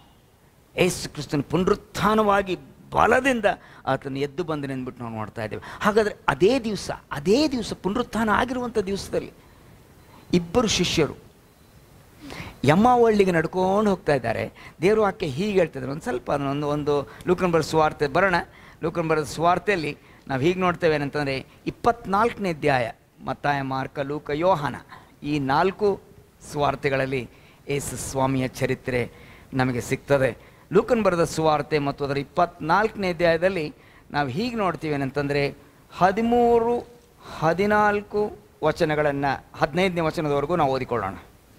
ಏಸು ಕ್ರಿಸ್ತನ ಪುನರುತ್ಥಾನವಾಗಿ ಬಲದಿಂದ ಆತನು ಎದ್ದು ಬಂದನೆ ಅಂದ್ಬಿಟ್ಟು ನಾವು ನೋಡ್ತಾ ಇದ್ದೇವೆ ಹಾಗಾದರೆ ಅದೇ ದಿವಸ ಅದೇ ದಿವಸ ಪುನರುತ್ಥಾನ ಆಗಿರುವಂಥ ದಿವಸದಲ್ಲಿ ಇಬ್ಬರು ಶಿಷ್ಯರು ಯಮ್ಮಾವಳ್ಳಿಗೆ ನಡ್ಕೊಂಡು ಹೋಗ್ತಾ ಇದ್ದಾರೆ ದೇವರು ಆಕೆ ಹೀಗೆ ಹೇಳ್ತಿದ್ದಾರೆ ಒಂದು ಸ್ವಲ್ಪ ಒಂದು ಒಂದು ಲೂಕನ್ ಬರೋ ಸ್ವಾರ್ತೆ ಬರೋಣ ಲೂಕನ್ ಬರೋದ ಸ್ವಾರ್ಥೆಯಲ್ಲಿ ನಾವು ಹೀಗೆ ನೋಡ್ತೇವೆ ಏನಂತಂದರೆ ಇಪ್ಪತ್ನಾಲ್ಕನೇ ಅಧ್ಯಾಯ ಮತ್ತಾಯ ಮಾರ್ಕ ಲೂಕ ಯೋಹಾನ ಈ ನಾಲ್ಕು ಸ್ವಾರ್ಥೆಗಳಲ್ಲಿ ಏಸು ಸ್ವಾಮಿಯ ಚರಿತ್ರೆ ನಮಗೆ ಸಿಗ್ತದೆ ಲೂಕನ್ ಬರೆದ ಸುವಾರ್ತೆ ಮತ್ತು ಅದರ ಇಪ್ಪತ್ನಾಲ್ಕನೇ ಅಧ್ಯಾಯದಲ್ಲಿ ನಾವು ಹೀಗೆ ನೋಡ್ತೀವಿ ಏನಂತಂದರೆ ಹದಿಮೂರು ಹದಿನಾಲ್ಕು ವಚನಗಳನ್ನು ಹದಿನೈದನೇ ವಚನದವರೆಗೂ ನಾವು ಓದಿಕೊಳ್ಳೋಣ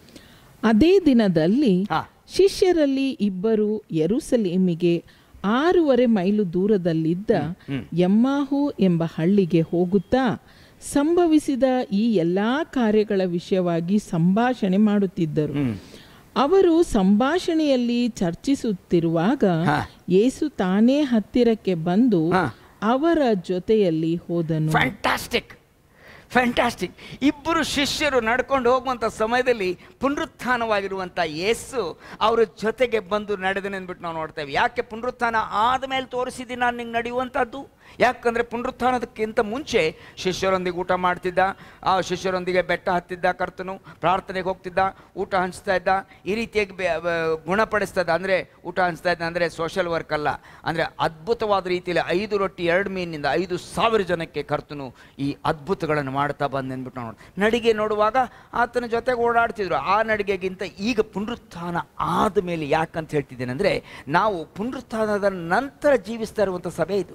ಅದೇ ದಿನದಲ್ಲಿ ಹಾ. ಶಿಷ್ಯರಲ್ಲಿ ಇಬ್ಬರು ಯೆರೂಸಲೇಮಿಗೆ ಆರೂವರೆ ಮೈಲು ದೂರದಲ್ಲಿದ್ದ ಯಮ್ಮಾಹು ಎಂಬ ಹಳ್ಳಿಗೆ ಹೋಗುತ್ತಾ ಸಂಭವಿಸಿದ ಈ ಎಲ್ಲಾ ಕಾರ್ಯಗಳ ವಿಷಯವಾಗಿ ಸಂಭಾಷಣೆ ಮಾಡುತ್ತಿದ್ದರು ಅವರು ಸಂಭಾಷಣೆಯಲ್ಲಿ ಚರ್ಚಿಸುತ್ತಿರುವಾಗ ಹಾ. ಯೇಸು ತಾನೇ ಹತ್ತಿರಕ್ಕೆ ಬಂದು ಹಾ. ಅವರ ಜೊತೆಯಲ್ಲಿ ಹೋದನು ಫ್ಯಾಂಟಾಸ್ಟಿಕ್ ಫ್ಯಾಂಟಾಸ್ಟಿಕ್ ಇಬ್ಬರು ಶಿಷ್ಯರು ನಡ್ಕೊಂಡು ಹೋಗುವಂಥ ಸಮಯದಲ್ಲಿ ಪುನರುತ್ಥಾನವಾಗಿರುವಂಥ ಯೇಸು ಅವರ ಜೊತೆಗೆ ಬಂದು ನಡೆದನೆ ಅಂದ್ಬಿಟ್ಟು ನಾವು ನೋಡ್ತೇವೆ ಯಾಕೆ ಪುನರುತ್ಥಾನ ಆದಮೇಲೆ ತೋರಿಸಿದ್ದೀನಿ ನಾನು ನಿಂಗೆ ನಡೆಯುವಂಥದ್ದು ಯಾಕಂದರೆ ಪುನರುತ್ಥಾನದಕ್ಕಿಂತ ಮುಂಚೆ ಶಿಷ್ಯರೊಂದಿಗೆ ಊಟ ಮಾಡ್ತಿದ್ದ ಆ ಶಿಷ್ಯರೊಂದಿಗೆ ಬೆಟ್ಟ ಹತ್ತಿದ್ದ ಕರ್ತನು ಪ್ರಾರ್ಥನೆಗೆ ಹೋಗ್ತಿದ್ದ ಊಟ ಹಂಚ್ತಾ ಇದ್ದ ಈ ರೀತಿಯಾಗಿ ಬೆ- ಬ- ಗುಣಪಡಿಸ್ತಾ ಇದ್ದ ಅಂದರೆ ಊಟ ಹಂಚ್ತಾ ಇದ್ದ ಅಂದರೆ ಸೋಷಲ್ ವರ್ಕ್ ಅಲ್ಲ ಅಂದರೆ ಅದ್ಭುತವಾದ ರೀತಿಯಲ್ಲಿ ಐದು ರೊಟ್ಟಿ ಎರಡು ಮೀನಿನಿಂದ ಐದು ಸಾವಿರ ಜನಕ್ಕೆ ಕರ್ತನು ಈ ಅದ್ಭುತಗಳನ್ನು ಮಾಡ್ತಾ ಬಂದು ಅಂದ್ಬಿಟ್ಟು ನಾವು ನೋಡ್- ನಡಿಗೆ ನೋಡುವಾಗ ಆತನ ಜೊತೆಗೆ ಓಡಾಡ್ತಿದ್ರು ಆ ನಡಿಗೆಗಿಂತ ಈಗ ಪುನರುತ್ಥಾನ ಆದ ಮೇಲೆ ಯಾಕಂತ ಹೇಳ್ತಿದ್ದೇನೆ ಅಂದರೆ ನಾವು ಪುನರುತ್ಥಾನದ ನಂತರ ಜೀವಿಸ್ತಾ ಇರುವಂಥ ಸಭೆ ಇದು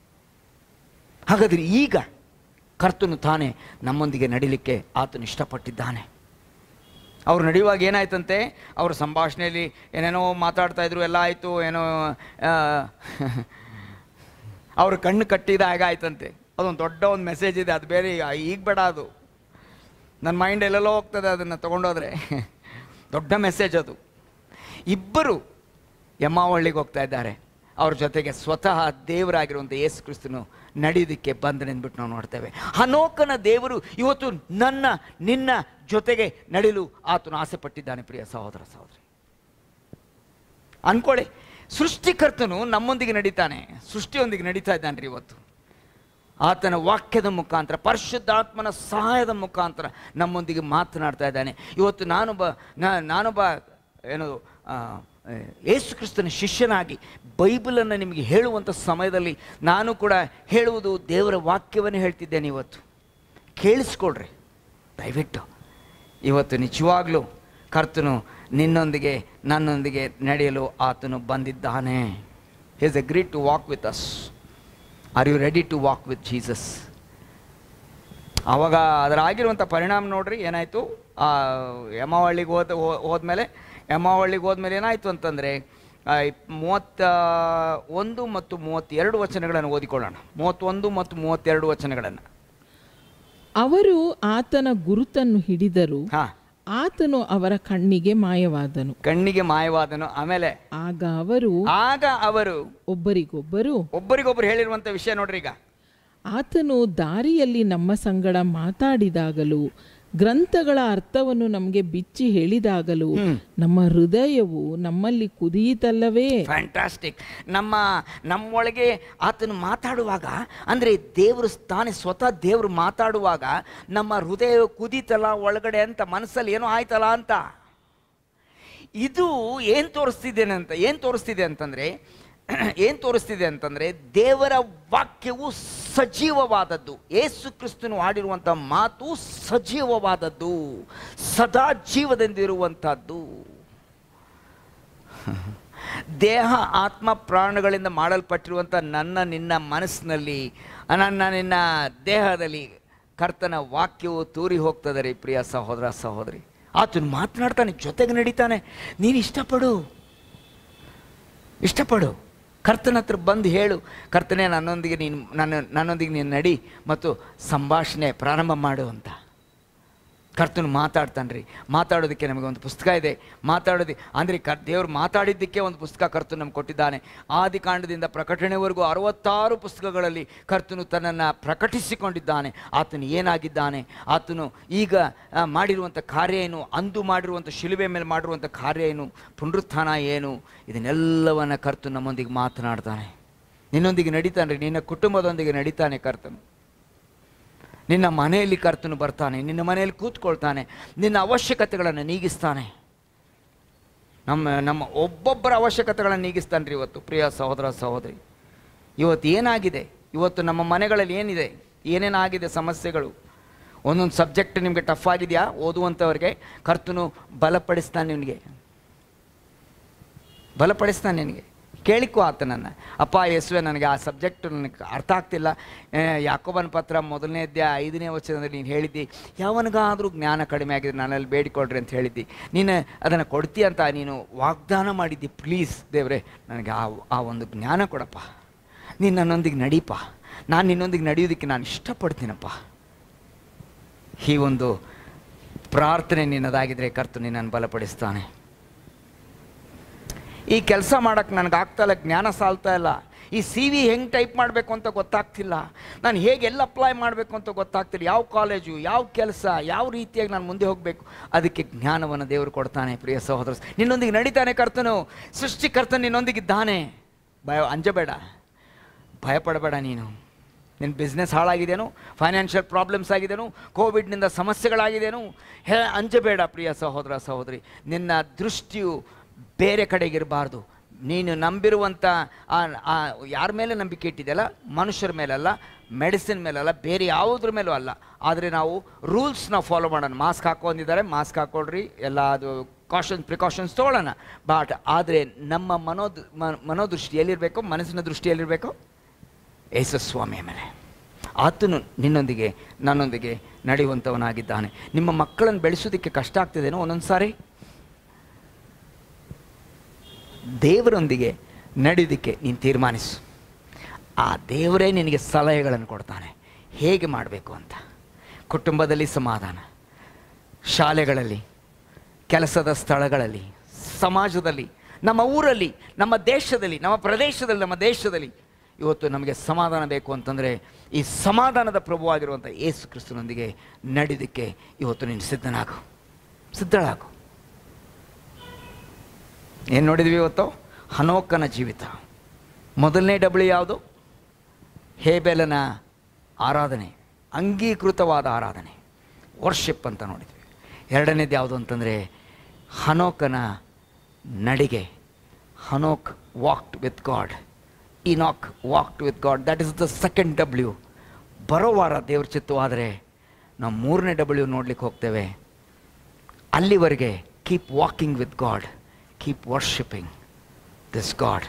ಹಾಗಾದರೆ ಈಗ ಕರ್ತನು ತಾನೇ ನಮ್ಮೊಂದಿಗೆ ನಡಿಲಿಕ್ಕೆ ಆತನು ಇಷ್ಟಪಟ್ಟಿದ್ದಾನೆ ಅವ್ರು ನಡೆಯುವಾಗ ಏನಾಯ್ತಂತೆ ಅವ್ರ ಸಂಭಾಷಣೆಯಲ್ಲಿ ಏನೇನೋ ಮಾತಾಡ್ತಾ ಇದ್ರು ಎಲ್ಲ ಆಯಿತು ಏನೋ ಆ, ಅವ್ರ ಕಣ್ಣು ಕಟ್ಟಿದ ಹಾಗಾಯ್ತಂತೆ ಅದೊಂದು ದೊಡ್ಡ ಒಂದು ಮೆಸೇಜ್ ಇದೆ ಅದು ಬೇರೆ ಈಗ ಈಗ ಬೇಡ ಅದು ನನ್ನ ಮೈಂಡ್ ಎಲ್ಲೆಲ್ಲೋ ಹೋಗ್ತದೆ ಅದನ್ನು ತೊಗೊಂಡೋದ್ರೆ ದೊಡ್ಡ ಮೆಸೇಜ್ ಅದು ಇಬ್ಬರು ಯಮಾವಳ್ಳಿಗೆ ಹೋಗ್ತಾ ಇದ್ದಾರೆ ಅವ್ರ ಜೊತೆಗೆ ಸ್ವತಃ ದೇವರಾಗಿರುವಂಥ ಯೇಸು ಕ್ರಿಸ್ತನು ನಡೆಯೋದಕ್ಕೆ ಬಂದನೆ ಅಂದ್ಬಿಟ್ಟು ನಾವು ನೋಡ್ತೇವೆ ಹನೋಕನ ದೇವರು ಇವತ್ತು ನನ್ನ ನಿನ್ನ ಜೊತೆಗೆ ನಡಿಲು ಆತನು ಆಸೆ ಪಟ್ಟಿದ್ದಾನೆ ಪ್ರಿಯ ಸಹೋದರ ಸಹೋದರಿ ಅನ್ಕೊಳ್ಳಿ ಸೃಷ್ಟಿಕರ್ತನು ನಮ್ಮೊಂದಿಗೆ ನಡೀತಾನೆ ಸೃಷ್ಟಿಯೊಂದಿಗೆ ನಡೀತಾ ಇದ್ದಾನೆ ರೀ ಇವತ್ತು ಆತನ ವಾಕ್ಯದ ಮುಖಾಂತರ ಪರಿಶುದ್ಧಾತ್ಮನ ಸಹಾಯದ ಮುಖಾಂತರ ನಮ್ಮೊಂದಿಗೆ ಮಾತನಾಡ್ತಾ ಇದ್ದಾನೆ ಇವತ್ತು ನಾನೊಬ್ಬ ನಾ- ನಾನೊಬ್ಬ ಏನು ಆ, ಯೇಸು ಕ್ರಿಸ್ತನ ಶಿಷ್ಯನಾಗಿ ಬೈಬಲನ್ನು ನಿಮಗೆ ಹೇಳುವಂಥ ಸಮಯದಲ್ಲಿ ನಾನು ಕೂಡ ಹೇಳುವುದು ದೇವರ ವಾಕ್ಯವನ್ನೇ ಹೇಳ್ತಿದ್ದೇನೆ ಇವತ್ತು ಕೇಳಿಸ್ಕೊಳ್ರಿ ದಯವಿಟ್ಟು ಇವತ್ತು ನಿಜವಾಗ್ಲೂ ಕರ್ತನು ನಿನ್ನೊಂದಿಗೆ ನನ್ನೊಂದಿಗೆ ನಡೆಯಲು ಆತನು ಬಂದಿದ್ದಾನೆ is a great to walk with us are you ready to walk with Jesus ಆವಾಗ ಅದರಾಗಿರುವಂಥ ಪರಿಣಾಮ ನೋಡ್ರಿ ಏನಾಯಿತು ಯಮವಳ್ಳಿಗೆ ಹೋದ ಹೋ- ಹೋದ್ಮೇಲೆ ಯಮವಳ್ಳಿಗೆ ಹೋದ್ಮೇಲೆ ಏನಾಯಿತು ಅಂತಂದರೆ ಮೂವತ್ತ ಒಂದು ಮತ್ತು ಮೂವತ್ತೆರಡು ವಚನಗಳನ್ನು ಓದಿಕೊಳ್ಳೋಣ ಮೂವತ್ತೊಂದು ಮತ್ತು ಮೂವತ್ತೆರಡು ವಚನಗಳನ್ನು ಅವರು ಆತನ ಗುರುತನ್ನು ಹಿಡಿದರು ಹಾಂ ಆತನು ಅವರ ಕಣ್ಣಿಗೆ ಮಾಯವಾದನು ಕಣ್ಣಿಗೆ ಮಾಯವಾದನು ಆಮೇಲೆ ಆಗ ಅವರು ಆಗ ಅವರು ಒಬ್ಬರಿಗೊಬ್ಬರು ಒಬ್ಬರಿಗೊಬ್ಬರು ಹೇಳಿರುವಂಥ ವಿಷಯ ನೋಡ್ರಿ ಈಗ ಆತನು ದಾರಿಯಲ್ಲಿ ನಮ್ಮ ಸಂಗಡ ಮಾತಾಡಿದಾಗಲೂ ಗ್ರಂಥಗಳ ಅರ್ಥವನ್ನು ನಮಗೆ ಬಿಚ್ಚಿ ಹೇಳಿದಾಗಲೂ ನಮ್ಮ ಹೃದಯವು ನಮ್ಮಲ್ಲಿ ಕುದಿಯಿತಲ್ಲವೇ ಫ್ಯಾಂಟಾಸ್ಟಿಕ್ ನಮ್ಮ ನಮ್ಮೊಳಗೆ ಆತನು ಮಾತಾಡುವಾಗ ಅಂದರೆ ದೇವರು ತಾನೇ ಸ್ವತಃ ದೇವರು ಮಾತಾಡುವಾಗ ನಮ್ಮ ಹೃದಯ ಕುದೀತಲ್ಲ ಒಳಗಡೆ ಅಂತ ಮನಸ್ಸಲ್ಲಿ ಏನೋ ಆಯ್ತಲ್ಲ ಅಂತ ಇದು ಏನು ತೋರಿಸ್ತಿದೆ ಅಂತ ಏನು ತೋರಿಸ್ತಿದೆ ಅಂತಂದರೆ ಏನು ತೋರಿಸ್ತಿದೆ ಅಂತಂದರೆ ದೇವರ ವಾಕ್ಯವು ಸಜೀವವಾದದ್ದು ಏಸು ಕ್ರಿಸ್ತನು ಆಡಿರುವಂಥ ಮಾತು ಸಜೀವವಾದದ್ದು ಸದಾ ಜೀವದಿಂದಿರುವಂಥದ್ದು ದೇಹ ಆತ್ಮ ಪ್ರಾಣಗಳಿಂದ ಮಾಡಲ್ಪಟ್ಟಿರುವಂಥ ನನ್ನ ನಿನ್ನ ಮನಸ್ಸಿನಲ್ಲಿ ನನ್ನ ನಿನ್ನ ದೇಹದಲ್ಲಿ ಕರ್ತನ ವಾಕ್ಯವು ತೂರಿ ಹೋಗ್ತದೆ ರೀ ಪ್ರಿಯ ಸಹೋದರ ಸಹೋದರಿ ಆತನು ಮಾತನಾಡ್ತಾನೆ ಜೊತೆಗೆ ನಡೀತಾನೆ ನೀನು ಇಷ್ಟಪಡು ಇಷ್ಟಪಡು ಕರ್ತನ ಹತ್ರ ಬಂದು ಹೇಳು ಕರ್ತನೆ ನನ್ನೊಂದಿಗೆ ನೀನು ನನ್ನ ನನ್ನೊಂದಿಗೆ ನೀನು ನಡಿ ಮತ್ತು ಸಂಭಾಷಣೆ ಪ್ರಾರಂಭ ಮಾಡು ಅಂತ ಕರ್ತನು ಮಾತಾಡ್ತಾನೆ ರೀ ಮಾತಾಡೋದಕ್ಕೆ ನಮಗೆ ಒಂದು ಪುಸ್ತಕ ಇದೆ ಮಾತಾಡೋದು ಅಂದರೆ ಕರ್ ದೇವರು ಮಾತಾಡಿದ್ದಕ್ಕೆ ಒಂದು ಪುಸ್ತಕ ಕರ್ತನು ನಮ್ಗೆ ಕೊಟ್ಟಿದ್ದಾನೆ ಆದಿಕಾಂಡದಿಂದ ಪ್ರಕಟಣೆವರೆಗೂ ಅರವತ್ತಾರು ಪುಸ್ತಕಗಳಲ್ಲಿ ಕರ್ತನು ತನ್ನನ್ನು ಪ್ರಕಟಿಸಿಕೊಂಡಿದ್ದಾನೆ ಆತನು ಏನಾಗಿದ್ದಾನೆ ಆತನು ಈಗ ಆ, ಮಾಡಿರುವಂಥ ಕಾರ್ಯ ಏನು ಅಂದು ಮಾಡಿರುವಂಥ ಶಿಲುಬೆ ಮೇಲೆ ಮಾಡಿರುವಂಥ ಕಾರ್ಯ ಏನು ಪುನರುತ್ಥಾನ ಏನು ಇದನ್ನೆಲ್ಲವನ್ನ ಕರ್ತನು ನಮ್ಮೊಂದಿಗೆ ಮಾತನಾಡ್ತಾನೆ ನಿನ್ನೊಂದಿಗೆ ನಡೀತಾನೆ ರೀ ನಿನ್ನ ಕುಟುಂಬದೊಂದಿಗೆ ನಡೀತಾನೆ ಕರ್ತನು ನಿನ್ನ ಮನೆಯಲ್ಲಿ ಕರ್ತನು ಬರ್ತಾನೆ ನಿನ್ನ ಮನೆಯಲ್ಲಿ ಕೂತ್ಕೊಳ್ತಾನೆ ನಿನ್ನ ಅವಶ್ಯಕತೆಗಳನ್ನು ನೀಗಿಸ್ತಾನೆ ನಮ್ಮ ನಮ್ಮ ಒಬ್ಬೊಬ್ಬರ ಅವಶ್ಯಕತೆಗಳನ್ನು ನೀಗಿಸ್ತಾನೆ ರೀ ಇವತ್ತು ಪ್ರಿಯ ಸಹೋದರ ಸಹೋದರಿ ಇವತ್ತು ಏನಾಗಿದೆ ಇವತ್ತು ನಮ್ಮ ಮನೆಗಳಲ್ಲಿ ಏನಿದೆ ಏನೇನಾಗಿದೆ ಸಮಸ್ಯೆಗಳು ಒಂದೊಂದು ಸಬ್ಜೆಕ್ಟ್ ನಿಮಗೆ ಟಫ್ ಆಗಿದೆಯಾ ಓದುವಂಥವ್ರಿಗೆ ಕರ್ತನು ಬಲಪಡಿಸ್ತಾನೆ ನಿನಗೆ ಬಲಪಡಿಸ್ತಾನೆ ನಿನಗೆ ಕೇಳಿಕೋ ಆತನನ್ನು ಅಪ್ಪ ಯೇಸುವೆ ನನಗೆ ಆ ಸಬ್ಜೆಕ್ಟ್ ನನಗೆ ಅರ್ಥ ಆಗ್ತಿಲ್ಲ ಆ, ಯಾಕೋಬನ ಪತ್ರ ಮೊದಲನೇ ಅಧ್ಯಾಯ ಐದನೇ ವಚನದಲ್ಲಿ ನೀನು ಹೇಳಿದ್ದಿ ಯಾವನಿಗಾದರೂ ಜ್ಞಾನ ಕಡಿಮೆ ಆಗಿದೆ ನನ್ನಲ್ಲಿ ಬೇಡಿಕೊಡ್ರಿ ಅಂತ ಹೇಳಿದ್ದಿ ನೀನು ಅದನ್ನು ಕೊಡ್ತೀಯ ಅಂತ ನೀನು ವಾಗ್ದಾನ ಮಾಡಿದ್ದಿ ಪ್ಲೀಸ್ ದೇವ್ರೆ ನನಗೆ ಆ ಆ ಒಂದು ಜ್ಞಾನ ಕೊಡಪ್ಪ ನೀನು ನನ್ನೊಂದಿಗೆ ನಡೀಪ ನಾನು ನಿನ್ನೊಂದಿಗೆ ನಡೆಯೋದಕ್ಕೆ ನಾನು ಇಷ್ಟಪಡ್ತೀನಪ್ಪ ಈ ಒಂದು ಪ್ರಾರ್ಥನೆ ನಿನ್ನದಾಗಿದ್ದರೆ ಕರ್ತು ನಿನ್ನನ್ನು ಬಲಪಡಿಸ್ತಾನೆ ಈ ಕೆಲಸ ಮಾಡೋಕ್ಕೆ ನನಗೆ ಆಗ್ತಾ ಇಲ್ಲ ಜ್ಞಾನ ಸಾಲ್ತಾ ಇಲ್ಲ ಈ ಸಿ ವಿ ಹೆಂಗೆ ಟೈಪ್ ಮಾಡಬೇಕು ಅಂತ ಗೊತ್ತಾಗ್ತಿಲ್ಲ ನಾನು ಹೇಗೆ ಎಲ್ಲ ಅಪ್ಲೈ ಮಾಡಬೇಕು ಅಂತ ಗೊತ್ತಾಗ್ತಿಲ್ಲ ಯಾವ ಕಾಲೇಜು ಯಾವ ಕೆಲಸ ಯಾವ ರೀತಿಯಾಗಿ ನಾನು ಮುಂದೆ ಹೋಗಬೇಕು ಅದಕ್ಕೆ ಜ್ಞಾನವನ್ನು ದೇವರು ಕೊಡ್ತಾನೆ ಪ್ರಿಯ ಸಹೋದರ ನಿನ್ನೊಂದಿಗೆ ನಡೀತಾನೆ ಕರ್ತನು ಸೃಷ್ಟಿಕರ್ತನು ನಿನ್ನೊಂದಿಗಿದ್ದಾನೆ ಭಯ ಅಂಜಬೇಡ ಭಯಪಡಬೇಡ ನೀನು ನಿನ್ನ ಬಿಸ್ನೆಸ್ ಹಾಳಾಗಿದೆಯೇನು ಫೈನಾನ್ಷಿಯಲ್ ಪ್ರಾಬ್ಲಮ್ಸ್ ಆಗಿದೆಯೇನು ಕೋವಿಡ್ನಿಂದ ಸಮಸ್ಯೆಗಳಾಗಿದೆಯೇನು ಹೇ ಅಂಜಬೇಡ ಪ್ರಿಯ ಸಹೋದರ ಸಹೋದರಿ ನಿನ್ನ ದೃಷ್ಟಿಯು ಬೇರೆ ಕಡೆಗಿರಬಾರ್ದು ನೀನು ನಂಬಿರುವಂಥ ಆ ಆ ಯಾರ ಮೇಲೆ ನಂಬಿಕೆ ಇಟ್ಟಿದೆಯಲ್ಲ ಮನುಷ್ಯರ ಮೇಲಲ್ಲ ಮೆಡಿಸಿನ್ ಮೇಲಲ್ಲ ಬೇರೆ ಯಾವುದ್ರ ಮೇಲೂ ಅಲ್ಲ ಆದರೆ ನಾವು ರೂಲ್ಸ್ನ ಫಾಲೋ ಮಾಡೋಣ ಮಾಸ್ಕ್ ಹಾಕೊಂಡಿದ್ದಾರೆ ಮಾಸ್ಕ್ ಹಾಕೊಳ್ರಿ ಎಲ್ಲ ಅದು ಕಾಷನ್ ಪ್ರಿಕಾಷನ್ಸ್ ತೊಗೊಳ್ಳೋಣ ಬಟ್ ಆದರೆ ನಮ್ಮ ಮನೋದ್ ಮ- ಮನೋದೃಷ್ಟಿ ಎಲ್ಲಿರಬೇಕು ಮನಸ್ಸಿನ ದೃಷ್ಟಿ ಎಲ್ಲಿರಬೇಕು ಯೇಸುಸ್ವಾಮಿಯ ಮೇಲೆ ಆತನು ನಿನ್ನೊಂದಿಗೆ ನನ್ನೊಂದಿಗೆ ನಡೆಯುವಂಥವನಾಗಿದ್ದಾನೆ ನಿಮ್ಮ ಮಕ್ಕಳನ್ನು ಬೆಳೆಸೋದಕ್ಕೆ ಕಷ್ಟ ಆಗ್ತಿದೇನೋ ಒಂದೊಂದು ಸಾರಿ ದೇವರೊಂದಿಗೆ ನಡೆಯೋದಕ್ಕೆ ನೀನು ತೀರ್ಮಾನಿಸು ಆ ದೇವರೇ ನಿನಗೆ ಸಲಹೆಗಳನ್ನು ಕೊಡ್ತಾನೆ ಹೇಗೆ ಮಾಡಬೇಕು ಅಂತ ಕುಟುಂಬದಲ್ಲಿ ಸಮಾಧಾನ ಶಾಲೆಗಳಲ್ಲಿ ಕೆಲಸದ ಸ್ಥಳಗಳಲ್ಲಿ ಸಮಾಜದಲ್ಲಿ ನಮ್ಮ ಊರಲ್ಲಿ ನಮ್ಮ ದೇಶದಲ್ಲಿ ನಮ್ಮ ಪ್ರದೇಶದಲ್ಲಿ ನಮ್ಮ ದೇಶದಲ್ಲಿ ಇವತ್ತು ನಮಗೆ ಸಮಾಧಾನ ಬೇಕು ಅಂತಂದರೆ ಈ ಸಮಾಧಾನದ ಪ್ರಭುವಾಗಿರುವಂಥ ಯೇಸು ಕ್ರಿಸ್ತನೊಂದಿಗೆ ನಡೆಯೋದಕ್ಕೆ ಇವತ್ತು ನೀನು ಸಿದ್ಧನಾಗು ಸಿದ್ಧಳಾಗು ಏನು ನೋಡಿದ್ವಿ ಇವತ್ತು ಹನೋಕನ ಜೀವಿತ ಮೊದಲನೇ ಡಬ್ಲ್ಯೂ ಯಾವುದು ಹೇಬೆಲನ ಆರಾಧನೆ ಅಂಗೀಕೃತವಾದ ಆರಾಧನೆ ವರ್ಷಿಪ್ ಅಂತ ನೋಡಿದ್ವಿ ಎರಡನೇದು ಯಾವುದು ಅಂತಂದರೆ ಹನೋಕನ ನಡಿಗೆ Enoch walked with God Enoch walked with God that is the second W ಬರೋ ವಾರ ದೇವ್ರ ಚಿತ್ತವಾದರೆ ನಾವು ಮೂರನೇ ಡಬ್ಲ್ಯೂ ನೋಡ್ಲಿಕ್ಕೆ ಹೋಗ್ತೇವೆ ಅಲ್ಲಿವರೆಗೆ keep walking with God keep worshipping this God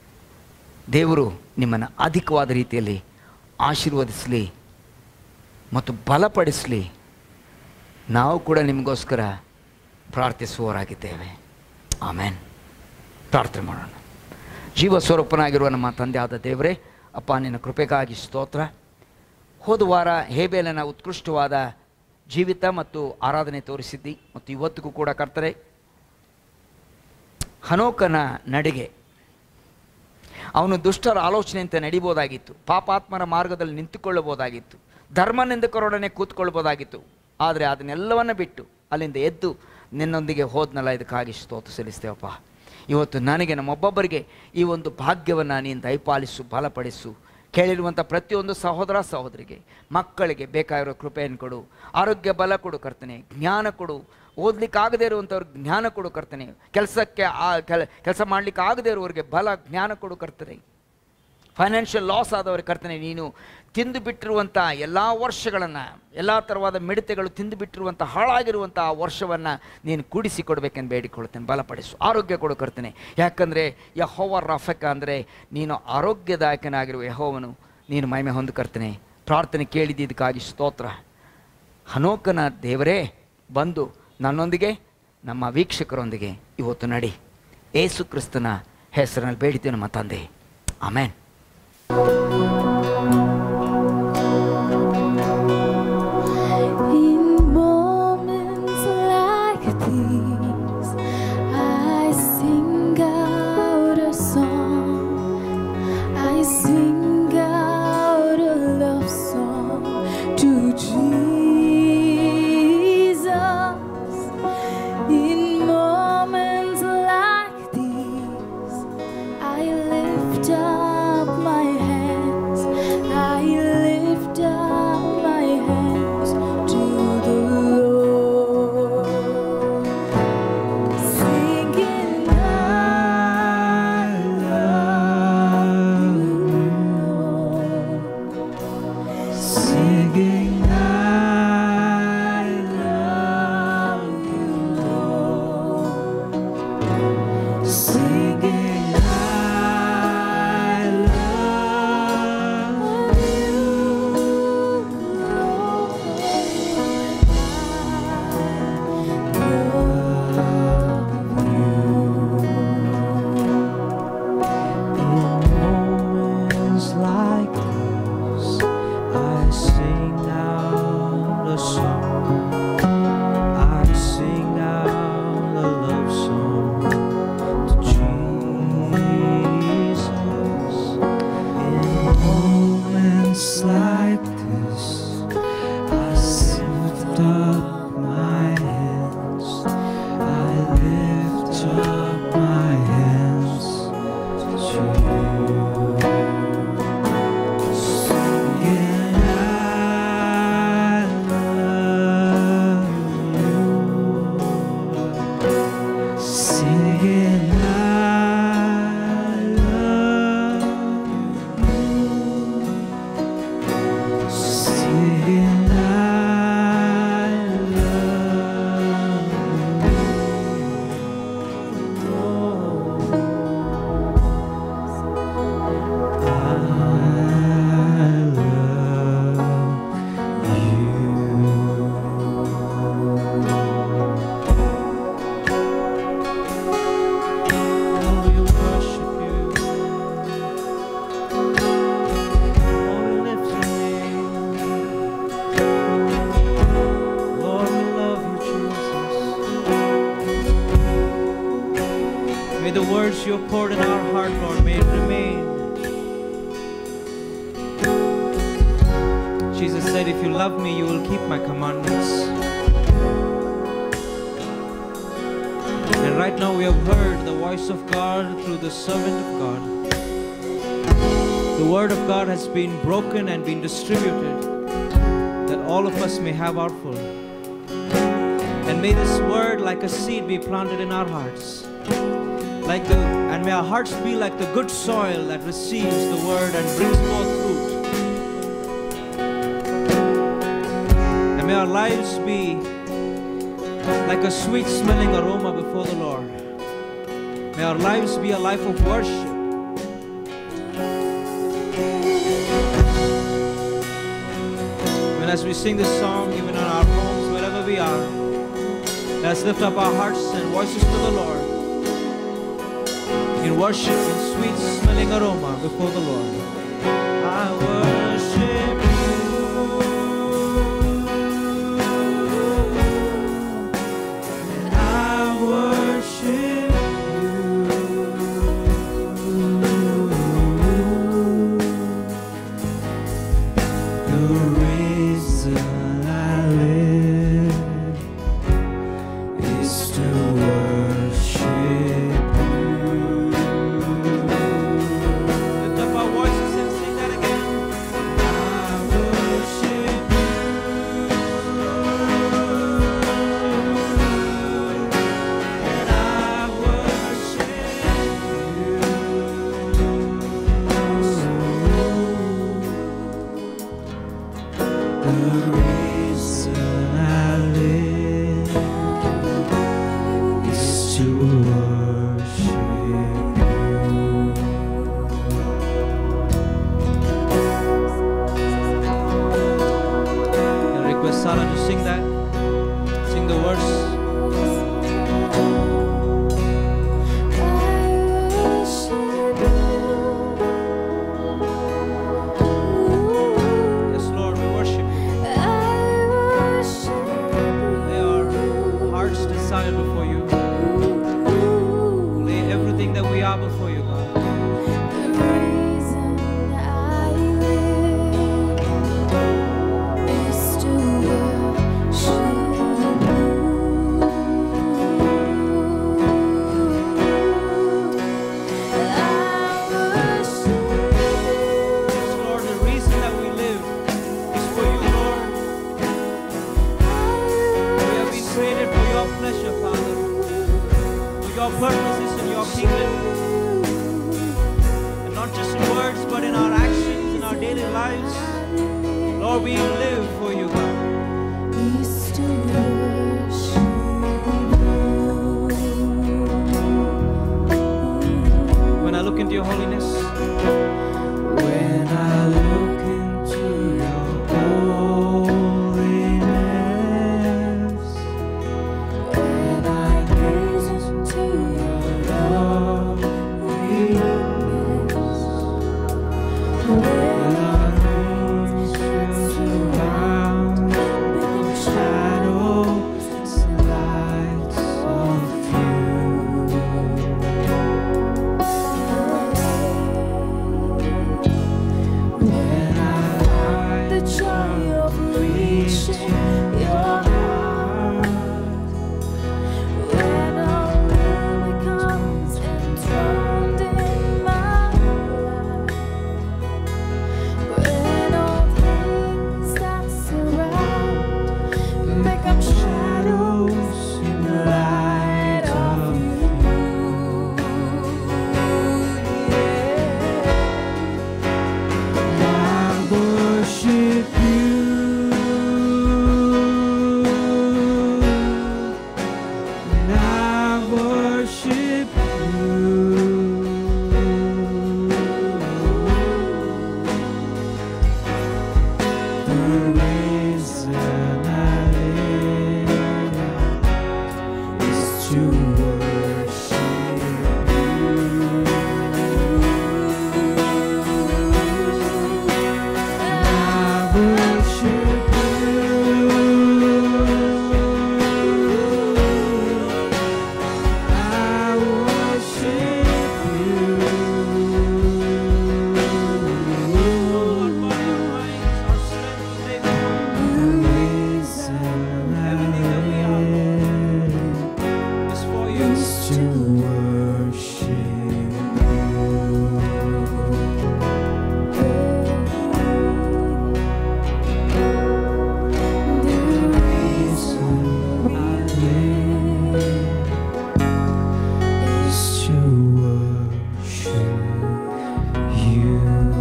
ದೇವರು ನಿಮ್ಮನ್ನು ಅಧಿಕವಾದ ರೀತಿಯಲ್ಲಿ ಆಶೀರ್ವದಿಸಲಿ ಮತ್ತು ಬಲಪಡಿಸಲಿ ನಾವು ಕೂಡ ನಿಮಗೋಸ್ಕರ ಪ್ರಾರ್ಥಿಸುವವರಾಗಿದ್ದೇವೆ ಆಮೇನ್ ಪ್ರಾರ್ಥನೆ ಮಾಡೋಣ ಜೀವ ಸ್ವರೂಪನಾಗಿರುವ ನಮ್ಮ ತಂದೆಯಾದ ದೇವರೇ ಅಪ್ಪ ನಿನ್ನ ಕೃಪೆಗಾಗಿ ಸ್ತೋತ್ರ ಹೋದ ವಾರ ಹೇಬೇಲನ ಉತ್ಕೃಷ್ಟವಾದ ಜೀವಿತ ಮತ್ತು ಆರಾಧನೆ ತೋರಿಸಿದ್ದಿ ಮತ್ತು ಇವತ್ತಿಗೂ ಕೂಡ ಕರ್ತರೆ ಹನೋಕನ ನಡಿಗೆ ಅವನು ದುಷ್ಟರ ಆಲೋಚನೆಯಂತೆ ನಡಿಬೋದಾಗಿತ್ತು ಪಾಪಾತ್ಮರ ಮಾರ್ಗದಲ್ಲಿ ನಿಂತುಕೊಳ್ಳಬಹುದಾಗಿತ್ತು ಧರ್ಮನಿಂದಕರೊಡನೆ ಕೂತ್ಕೊಳ್ಬೋದಾಗಿತ್ತು ಆದರೆ ಅದನ್ನೆಲ್ಲವನ್ನ ಬಿಟ್ಟು ಅಲ್ಲಿಂದ ಎದ್ದು ನಿನ್ನೊಂದಿಗೆ ಹೋದ್ನಲ್ಲ ಇದಕ್ಕಾಗಿ ಸ್ತೋತ್ರ ಸಲ್ಲಿಸ್ತೇವಪ್ಪ ಇವತ್ತು ನನಗೆ ನಮ್ಮೊಬ್ಬೊಬ್ಬರಿಗೆ ಈ ಒಂದು ಭಾಗ್ಯವನ್ನು ನೀನು ದಯಪಾಲಿಸು ಬಲಪಡಿಸು ಕೇಳಿರುವಂಥ ಪ್ರತಿಯೊಂದು ಸಹೋದರ ಸಹೋದರಿಗೆ ಮಕ್ಕಳಿಗೆ ಬೇಕಾಗಿರೋ ಕೃಪೆಯನ್ನು ಕೊಡು ಆರೋಗ್ಯ ಬಲ ಕೊಡು ಕರ್ತನೆ ಜ್ಞಾನ ಕೊಡು ಓದ್ಲಿಕ್ಕಾಗದೇ ಇರುವಂಥವ್ರಿಗೆ ಜ್ಞಾನ ಕೊಡು ಕರ್ತನೆ ಕೆಲಸಕ್ಕೆ ಆ ಕೆಲ ಕೆಲಸ ಮಾಡಲಿಕ್ಕೆ ಆಗದೇ ಇರುವವರಿಗೆ ಬಲ ಜ್ಞಾನ ಕೊಡು ಕರ್ತನೆ ಫೈನಾನ್ಷಿಯಲ್ ಲಾಸ್ ಆದವರಿಗೆ ಕರ್ತನೆ ನೀನು ತಿಂದು ಬಿಟ್ಟಿರುವಂಥ ಎಲ್ಲ ವರ್ಷಗಳನ್ನು ಎಲ್ಲ ಥರವಾದ ಮಿಡತೆಗಳು ತಿಂದು ಬಿಟ್ಟಿರುವಂಥ ಹಾಳಾಗಿರುವಂಥ ಆ ವರ್ಷವನ್ನು ನೀನು ಕೂಡಿಸಿ ಕೊಡಬೇಕೆಂದು ಬೇಡಿಕೊಳ್ತೇನೆ ಬಲಪಡಿಸು ಆರೋಗ್ಯ ಕೊಡು ಕರ್ತನೆ ಯಾಕಂದರೆ ಯಹೋವ ರಫಕ ಅಂದರೆ ನೀನು ಆರೋಗ್ಯದಾಯಕನಾಗಿರುವ ಯಹೋವನು ನೀನು ಮಹಿಮೆ ಹೊಂದು ಕರ್ತನೆ ಪ್ರಾರ್ಥನೆ ಕೇಳಿದ್ದಕ್ಕಾಗಿ ಸ್ತೋತ್ರ ಹನೋಕನ ದೇವರೇ ಬಂದು ನನ್ನೊಂದಿಗೆ ನಮ್ಮ ವೀಕ್ಷಕರೊಂದಿಗೆ ಇವತ್ತು ನಡಿ ಏಸು ಕ್ರಿಸ್ತನ ಹೆಸರಿನಲ್ಲಿ ಬೇಡಿದ್ದೇನೆ ನಮ್ಮ ತಂದೆ ಆಮೇನ್ In moments like these, I sing out a song. I sing out a love song to Jesus. In moments like these, I lift up my hands. I lift up my hands to the Lord, singing, I love you, Lord. Singing, I love you, Lord. Singing, I love you, moments like this, I sing out a song. I sing out a love song to Jesus. In moments like this, I lift up my hands. I lift up my hands to you. Singing, I love you. Singing, I love you. Singing, I May the words you have poured in our heart, Lord, may it remain. Jesus said, If you love me, you will keep my commandments. And right now we have heard the voice of God through the servant of God. The word of God has been broken and been distributed that all of us may have our full. And may this word, like a seed, be planted in our hearts. Like the, and may our hearts be like the good soil that receives the word and brings forth fruit. And may our lives be like a sweet smelling aroma before the Lord. May our lives be a life of worship. When as we sing this song, even in our homes, wherever we are, let's lift up our hearts and voices to the Lord in worship, in sweet smelling aroma before the Lord. I worship you. I worship The reason I live is to worship Lift up our voices and sing that again. I worship And I The reason I live is to worship I request Sarah to sing that. Sing the verse. Yes, Lord, we worship you. Lay our hearts desire before you. Lay everything that we are before you, God. Yes, Lord, the reason that we live is for you, Lord. We have been created for your pleasure, Father. For your purposes and your kingdom. And not just in words, but in our actions, in our daily lives. Lord, we live for you, God. When I look into your holiness, When I look into your holiness, when I gaze into your loveliness, when our arms surround the shadows and lights of you. When I The joy of reaching your heart. When all really comes enthroned in my life. When all things that surround become shadows in the light of you. Yeah. I worship you. And I worship you. The reason I live is to worship I worship you. I worship Lord, you. by your grace, our strength today, The reason I live is for you. is to worship reason I live is to worship you.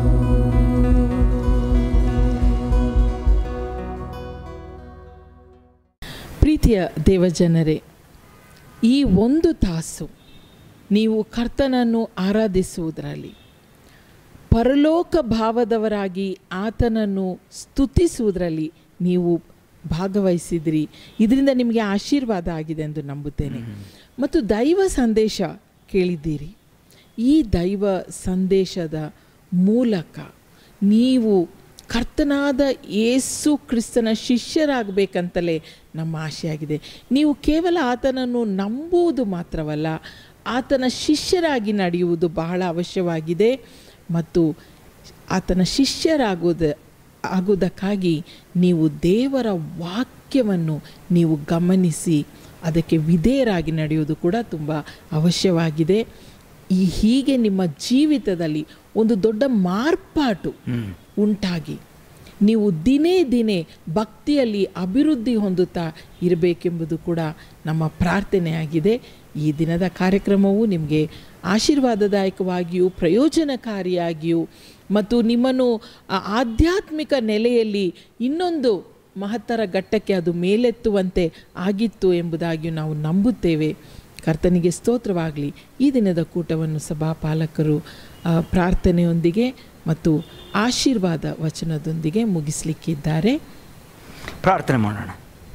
ಪ್ರೀತಿಯ ದೇವಜನರೇ ಈ ಒಂದು ತಾಸು ನೀವು ಕರ್ತನನ್ನು ಆರಾಧಿಸುವುದರಲ್ಲಿ ಪರಲೋಕ ಭಾವದವರಾಗಿ ಆತನನ್ನು ಸ್ತುತಿಸುವುದರಲ್ಲಿ ನೀವು ಭಾಗವಹಿಸಿದ್ರಿ ಇದರಿಂದ ನಿಮಗೆ ಆಶೀರ್ವಾದ ಆಗಿದೆ ಎಂದು ನಂಬುತ್ತೇನೆ ಮತ್ತು ದೈವ ಸಂದೇಶ ಕೇಳಿದ್ದೀರಿ ಈ ದೈವ ಸಂದೇಶದ ಮೂಲಕ ನೀವು ಕರ್ತನಾದ ಯೇಸು ಕ್ರಿಸ್ತನ ಶಿಷ್ಯರಾಗಬೇಕಂತಲೇ ನಮ್ಮ ಆಶೆಯಾಗಿದೆ ನೀವು ಕೇವಲ ಆತನನ್ನು ನಂಬುವುದು ಮಾತ್ರವಲ್ಲ ಆತನ ಶಿಷ್ಯರಾಗಿ ನಡೆಯುವುದು ಬಹಳ ಅವಶ್ಯವಾಗಿದೆ ಮತ್ತು ಆತನ ಶಿಷ್ಯರಾಗುವುದ ಆಗುವುದಕ್ಕಾಗಿ ನೀವು ದೇವರ ವಾಕ್ಯವನ್ನು ನೀವು ಗಮನಿಸಿ ಅದಕ್ಕೆ ವಿಧೇಯರಾಗಿ ನಡೆಯುವುದು ಕೂಡ ತುಂಬ ಅವಶ್ಯವಾಗಿದೆ ಈ ಹೀಗೆ ನಿಮ್ಮ ಜೀವಿತದಲ್ಲಿ ಒಂದು ದೊಡ್ಡ ಮಾರ್ಪಾಟು ಉಂಟಾಗಿ ನೀವು ದಿನೇ ದಿನೇ ಭಕ್ತಿಯಲ್ಲಿ ಅಭಿವೃದ್ಧಿ ಹೊಂದುತ್ತಾ ಇರಬೇಕೆಂಬುದು ಕೂಡ ನಮ್ಮ ಪ್ರಾರ್ಥನೆಯಾಗಿದೆ ಈ ದಿನದ ಕಾರ್ಯಕ್ರಮವು ನಿಮಗೆ ಆಶೀರ್ವಾದದಾಯಕವಾಗಿಯೂ ಪ್ರಯೋಜನಕಾರಿಯಾಗಿಯೂ ಮತ್ತು ನಿಮ್ಮನ್ನು ಆ ಆಧ್ಯಾತ್ಮಿಕ ನೆಲೆಯಲ್ಲಿ ಇನ್ನೊಂದು ಮಹತ್ತರ ಘಟ್ಟಕ್ಕೆ ಅದು ಮೇಲೆತ್ತುವಂತೆ ಆಗಿತ್ತು ಎಂಬುದಾಗಿಯೂ ನಾವು ನಂಬುತ್ತೇವೆ ಕರ್ತನಿಗೆ ಸ್ತೋತ್ರವಾಗಲಿ ಈ ದಿನದ ಕೂಟವನ್ನು ಸಭಾಪಾಲಕರು ಆ, ಪ್ರಾರ್ಥನೆಯೊಂದಿಗೆ ಮತ್ತು ಆಶೀರ್ವಾದ ವಚನದೊಂದಿಗೆ ಮುಗಿಸಲಿಕ್ಕಿದ್ದಾರೆ ಪ್ರಾರ್ಥನೆ ಮಾಡೋಣ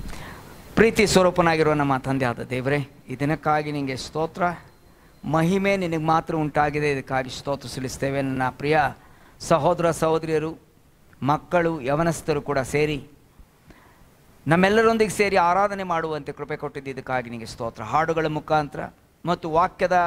ಪ್ರೀತಿ ಸ್ವರೂಪನಾಗಿರುವ ನಮ್ಮ ತಂದೆ ಆದ ದೇವರೇ ಈ ದಿನಕ್ಕಾಗಿ ನಿನಗೆ ಸ್ತೋತ್ರ ಮಹಿಮೆ ನಿನಗೆ ಮಾತ್ರ ಉಂಟಾಗಿದೆ ಇದಕ್ಕಾಗಿ ಸ್ತೋತ್ರ ಸಲ್ಲಿಸ್ತೇವೆ ನನ್ನ ಪ್ರಿಯ ಸಹೋದರ ಸಹೋದರಿಯರು ಮಕ್ಕಳು ಯವನಸ್ಥರು ಕೂಡ ಸೇರಿ ನಮ್ಮೆಲ್ಲರೊಂದಿಗೆ ಸೇರಿ ಆರಾಧನೆ ಮಾಡುವಂತೆ ಕೃಪೆ ಕೊಟ್ಟಿದ್ದು ಇದಕ್ಕಾಗಿ ನಿನಗೆ ಸ್ತೋತ್ರ ಹಾಡುಗಳ ಮುಖಾಂತರ ಮತ್ತು ವಾಕ್ಯದ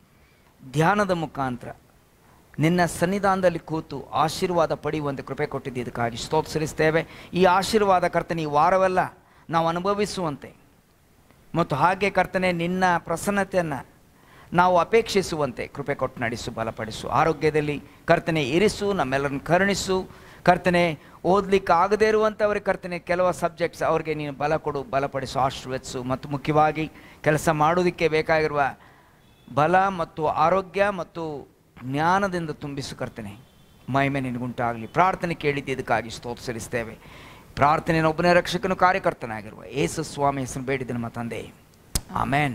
ಧ್ಯಾನದ ಮುಖಾಂತರ ನಿನ್ನ ಸನ್ನಿಧಾನದಲ್ಲಿ ಕೂತು ಆಶೀರ್ವಾದ ಪಡೆಯುವಂತೆ ಕೃಪೆ ಕೊಟ್ಟಿದ್ದು ಇದಕ್ಕಾಗಿ ಸ್ತೋತ್ರ ಸಲ್ಲಿಸ್ತೇವೆ ಈ ಆಶೀರ್ವಾದ ಕರ್ತನೆ ಈ ವಾರವೆಲ್ಲ ನಾವು ಅನುಭವಿಸುವಂತೆ ಮತ್ತು ಹಾಗೆ ಕರ್ತನೆ ನಿನ್ನ ಪ್ರಸನ್ನತೆಯನ್ನು ನಾವು ಅಪೇಕ್ಷಿಸುವಂತೆ ಕೃಪೆ ಕೊಟ್ಟು ನಡೆಸು ಬಲಪಡಿಸು ಆರೋಗ್ಯದಲ್ಲಿ ಕರ್ತನೆ ಇರಿಸು ನಮ್ಮೆಲ್ಲರನ್ನು ಕರುಣಿಸು ಕರ್ತನೆ ಓದಲಿಕ್ಕೆ ಆಗದೇ ಇರುವಂಥವ್ರಿಗೆ ಕರ್ತನೆ ಕೆಲವು ಸಬ್ಜೆಕ್ಟ್ಸ್ ಅವ್ರಿಗೆ ನೀನು ಬಲ ಕೊಡು ಬಲಪಡಿಸು ಆಶೀರ್ವದಿಸು ಮತ್ತು ಮುಖ್ಯವಾಗಿ ಕೆಲಸ ಮಾಡೋದಕ್ಕೆ ಬೇಕಾಗಿರುವ ಬಲ ಮತ್ತು ಆರೋಗ್ಯ ಮತ್ತು ಜ್ಞಾನದಿಂದ ತುಂಬಿಸು ಕರ್ತನೆ ಮಹಿಮೆ ನಿನಗುಂಟಾಗಲಿ ಪ್ರಾರ್ಥನೆ ಕೇಳಿದ್ದು ಇದಕ್ಕಾಗಿ ಸ್ತೋತ್ರ ಸಲ್ಲಿಸ್ತೇವೆ ಪ್ರಾರ್ಥನೆಯ ಒಬ್ಬನೇ ರಕ್ಷಕನು ಕಾರ್ಯಕರ್ತನಾಗಿರುವ ಏಸು ಸ್ವಾಮಿ ಹೆಸರು ಬೇಡಿದ ನಮ್ಮ ತಂದೆ ಆಮೇನ್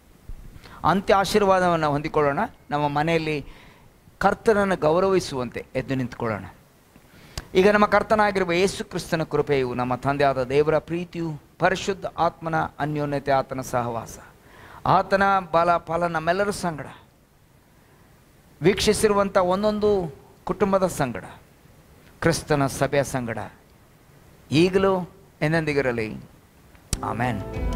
ಅಂತ್ಯ ಆಶೀರ್ವಾದವನ್ನು ಹೊಂದಿಕೊಳ್ಳೋಣ ನಮ್ಮ ಮನೆಯಲ್ಲಿ ಕರ್ತನನ್ನು ಗೌರವಿಸುವಂತೆ ಎದ್ದು ನಿಂತುಕೊಳ್ಳೋಣ ಈಗ ನಮ್ಮ ಕರ್ತನಾಗಿರುವ ಯೇಸು ಕ್ರಿಸ್ತನ ಕೃಪೆಯು ನಮ್ಮ ತಂದೆಯಾದ ದೇವರ ಪ್ರೀತಿಯು ಪರಿಶುದ್ಧ ಆತ್ಮನ ಅನ್ಯೋನ್ಯತೆ ಆತನ ಸಹವಾಸ ಆತನ ಬಲ ಫಲ ನಮ್ಮೆಲ್ಲರ ಸಂಗಡ ವೀಕ್ಷಿಸಿರುವಂಥ ಒಂದೊಂದು ಕುಟುಂಬದ ಸಂಗಡ ಕ್ರಿಸ್ತನ ಸಭೆಯ ಸಂಗಡ ಈಗಲೂ ಎಂದೆಂದಿಗಿರಲಿ ಆಮೇನ್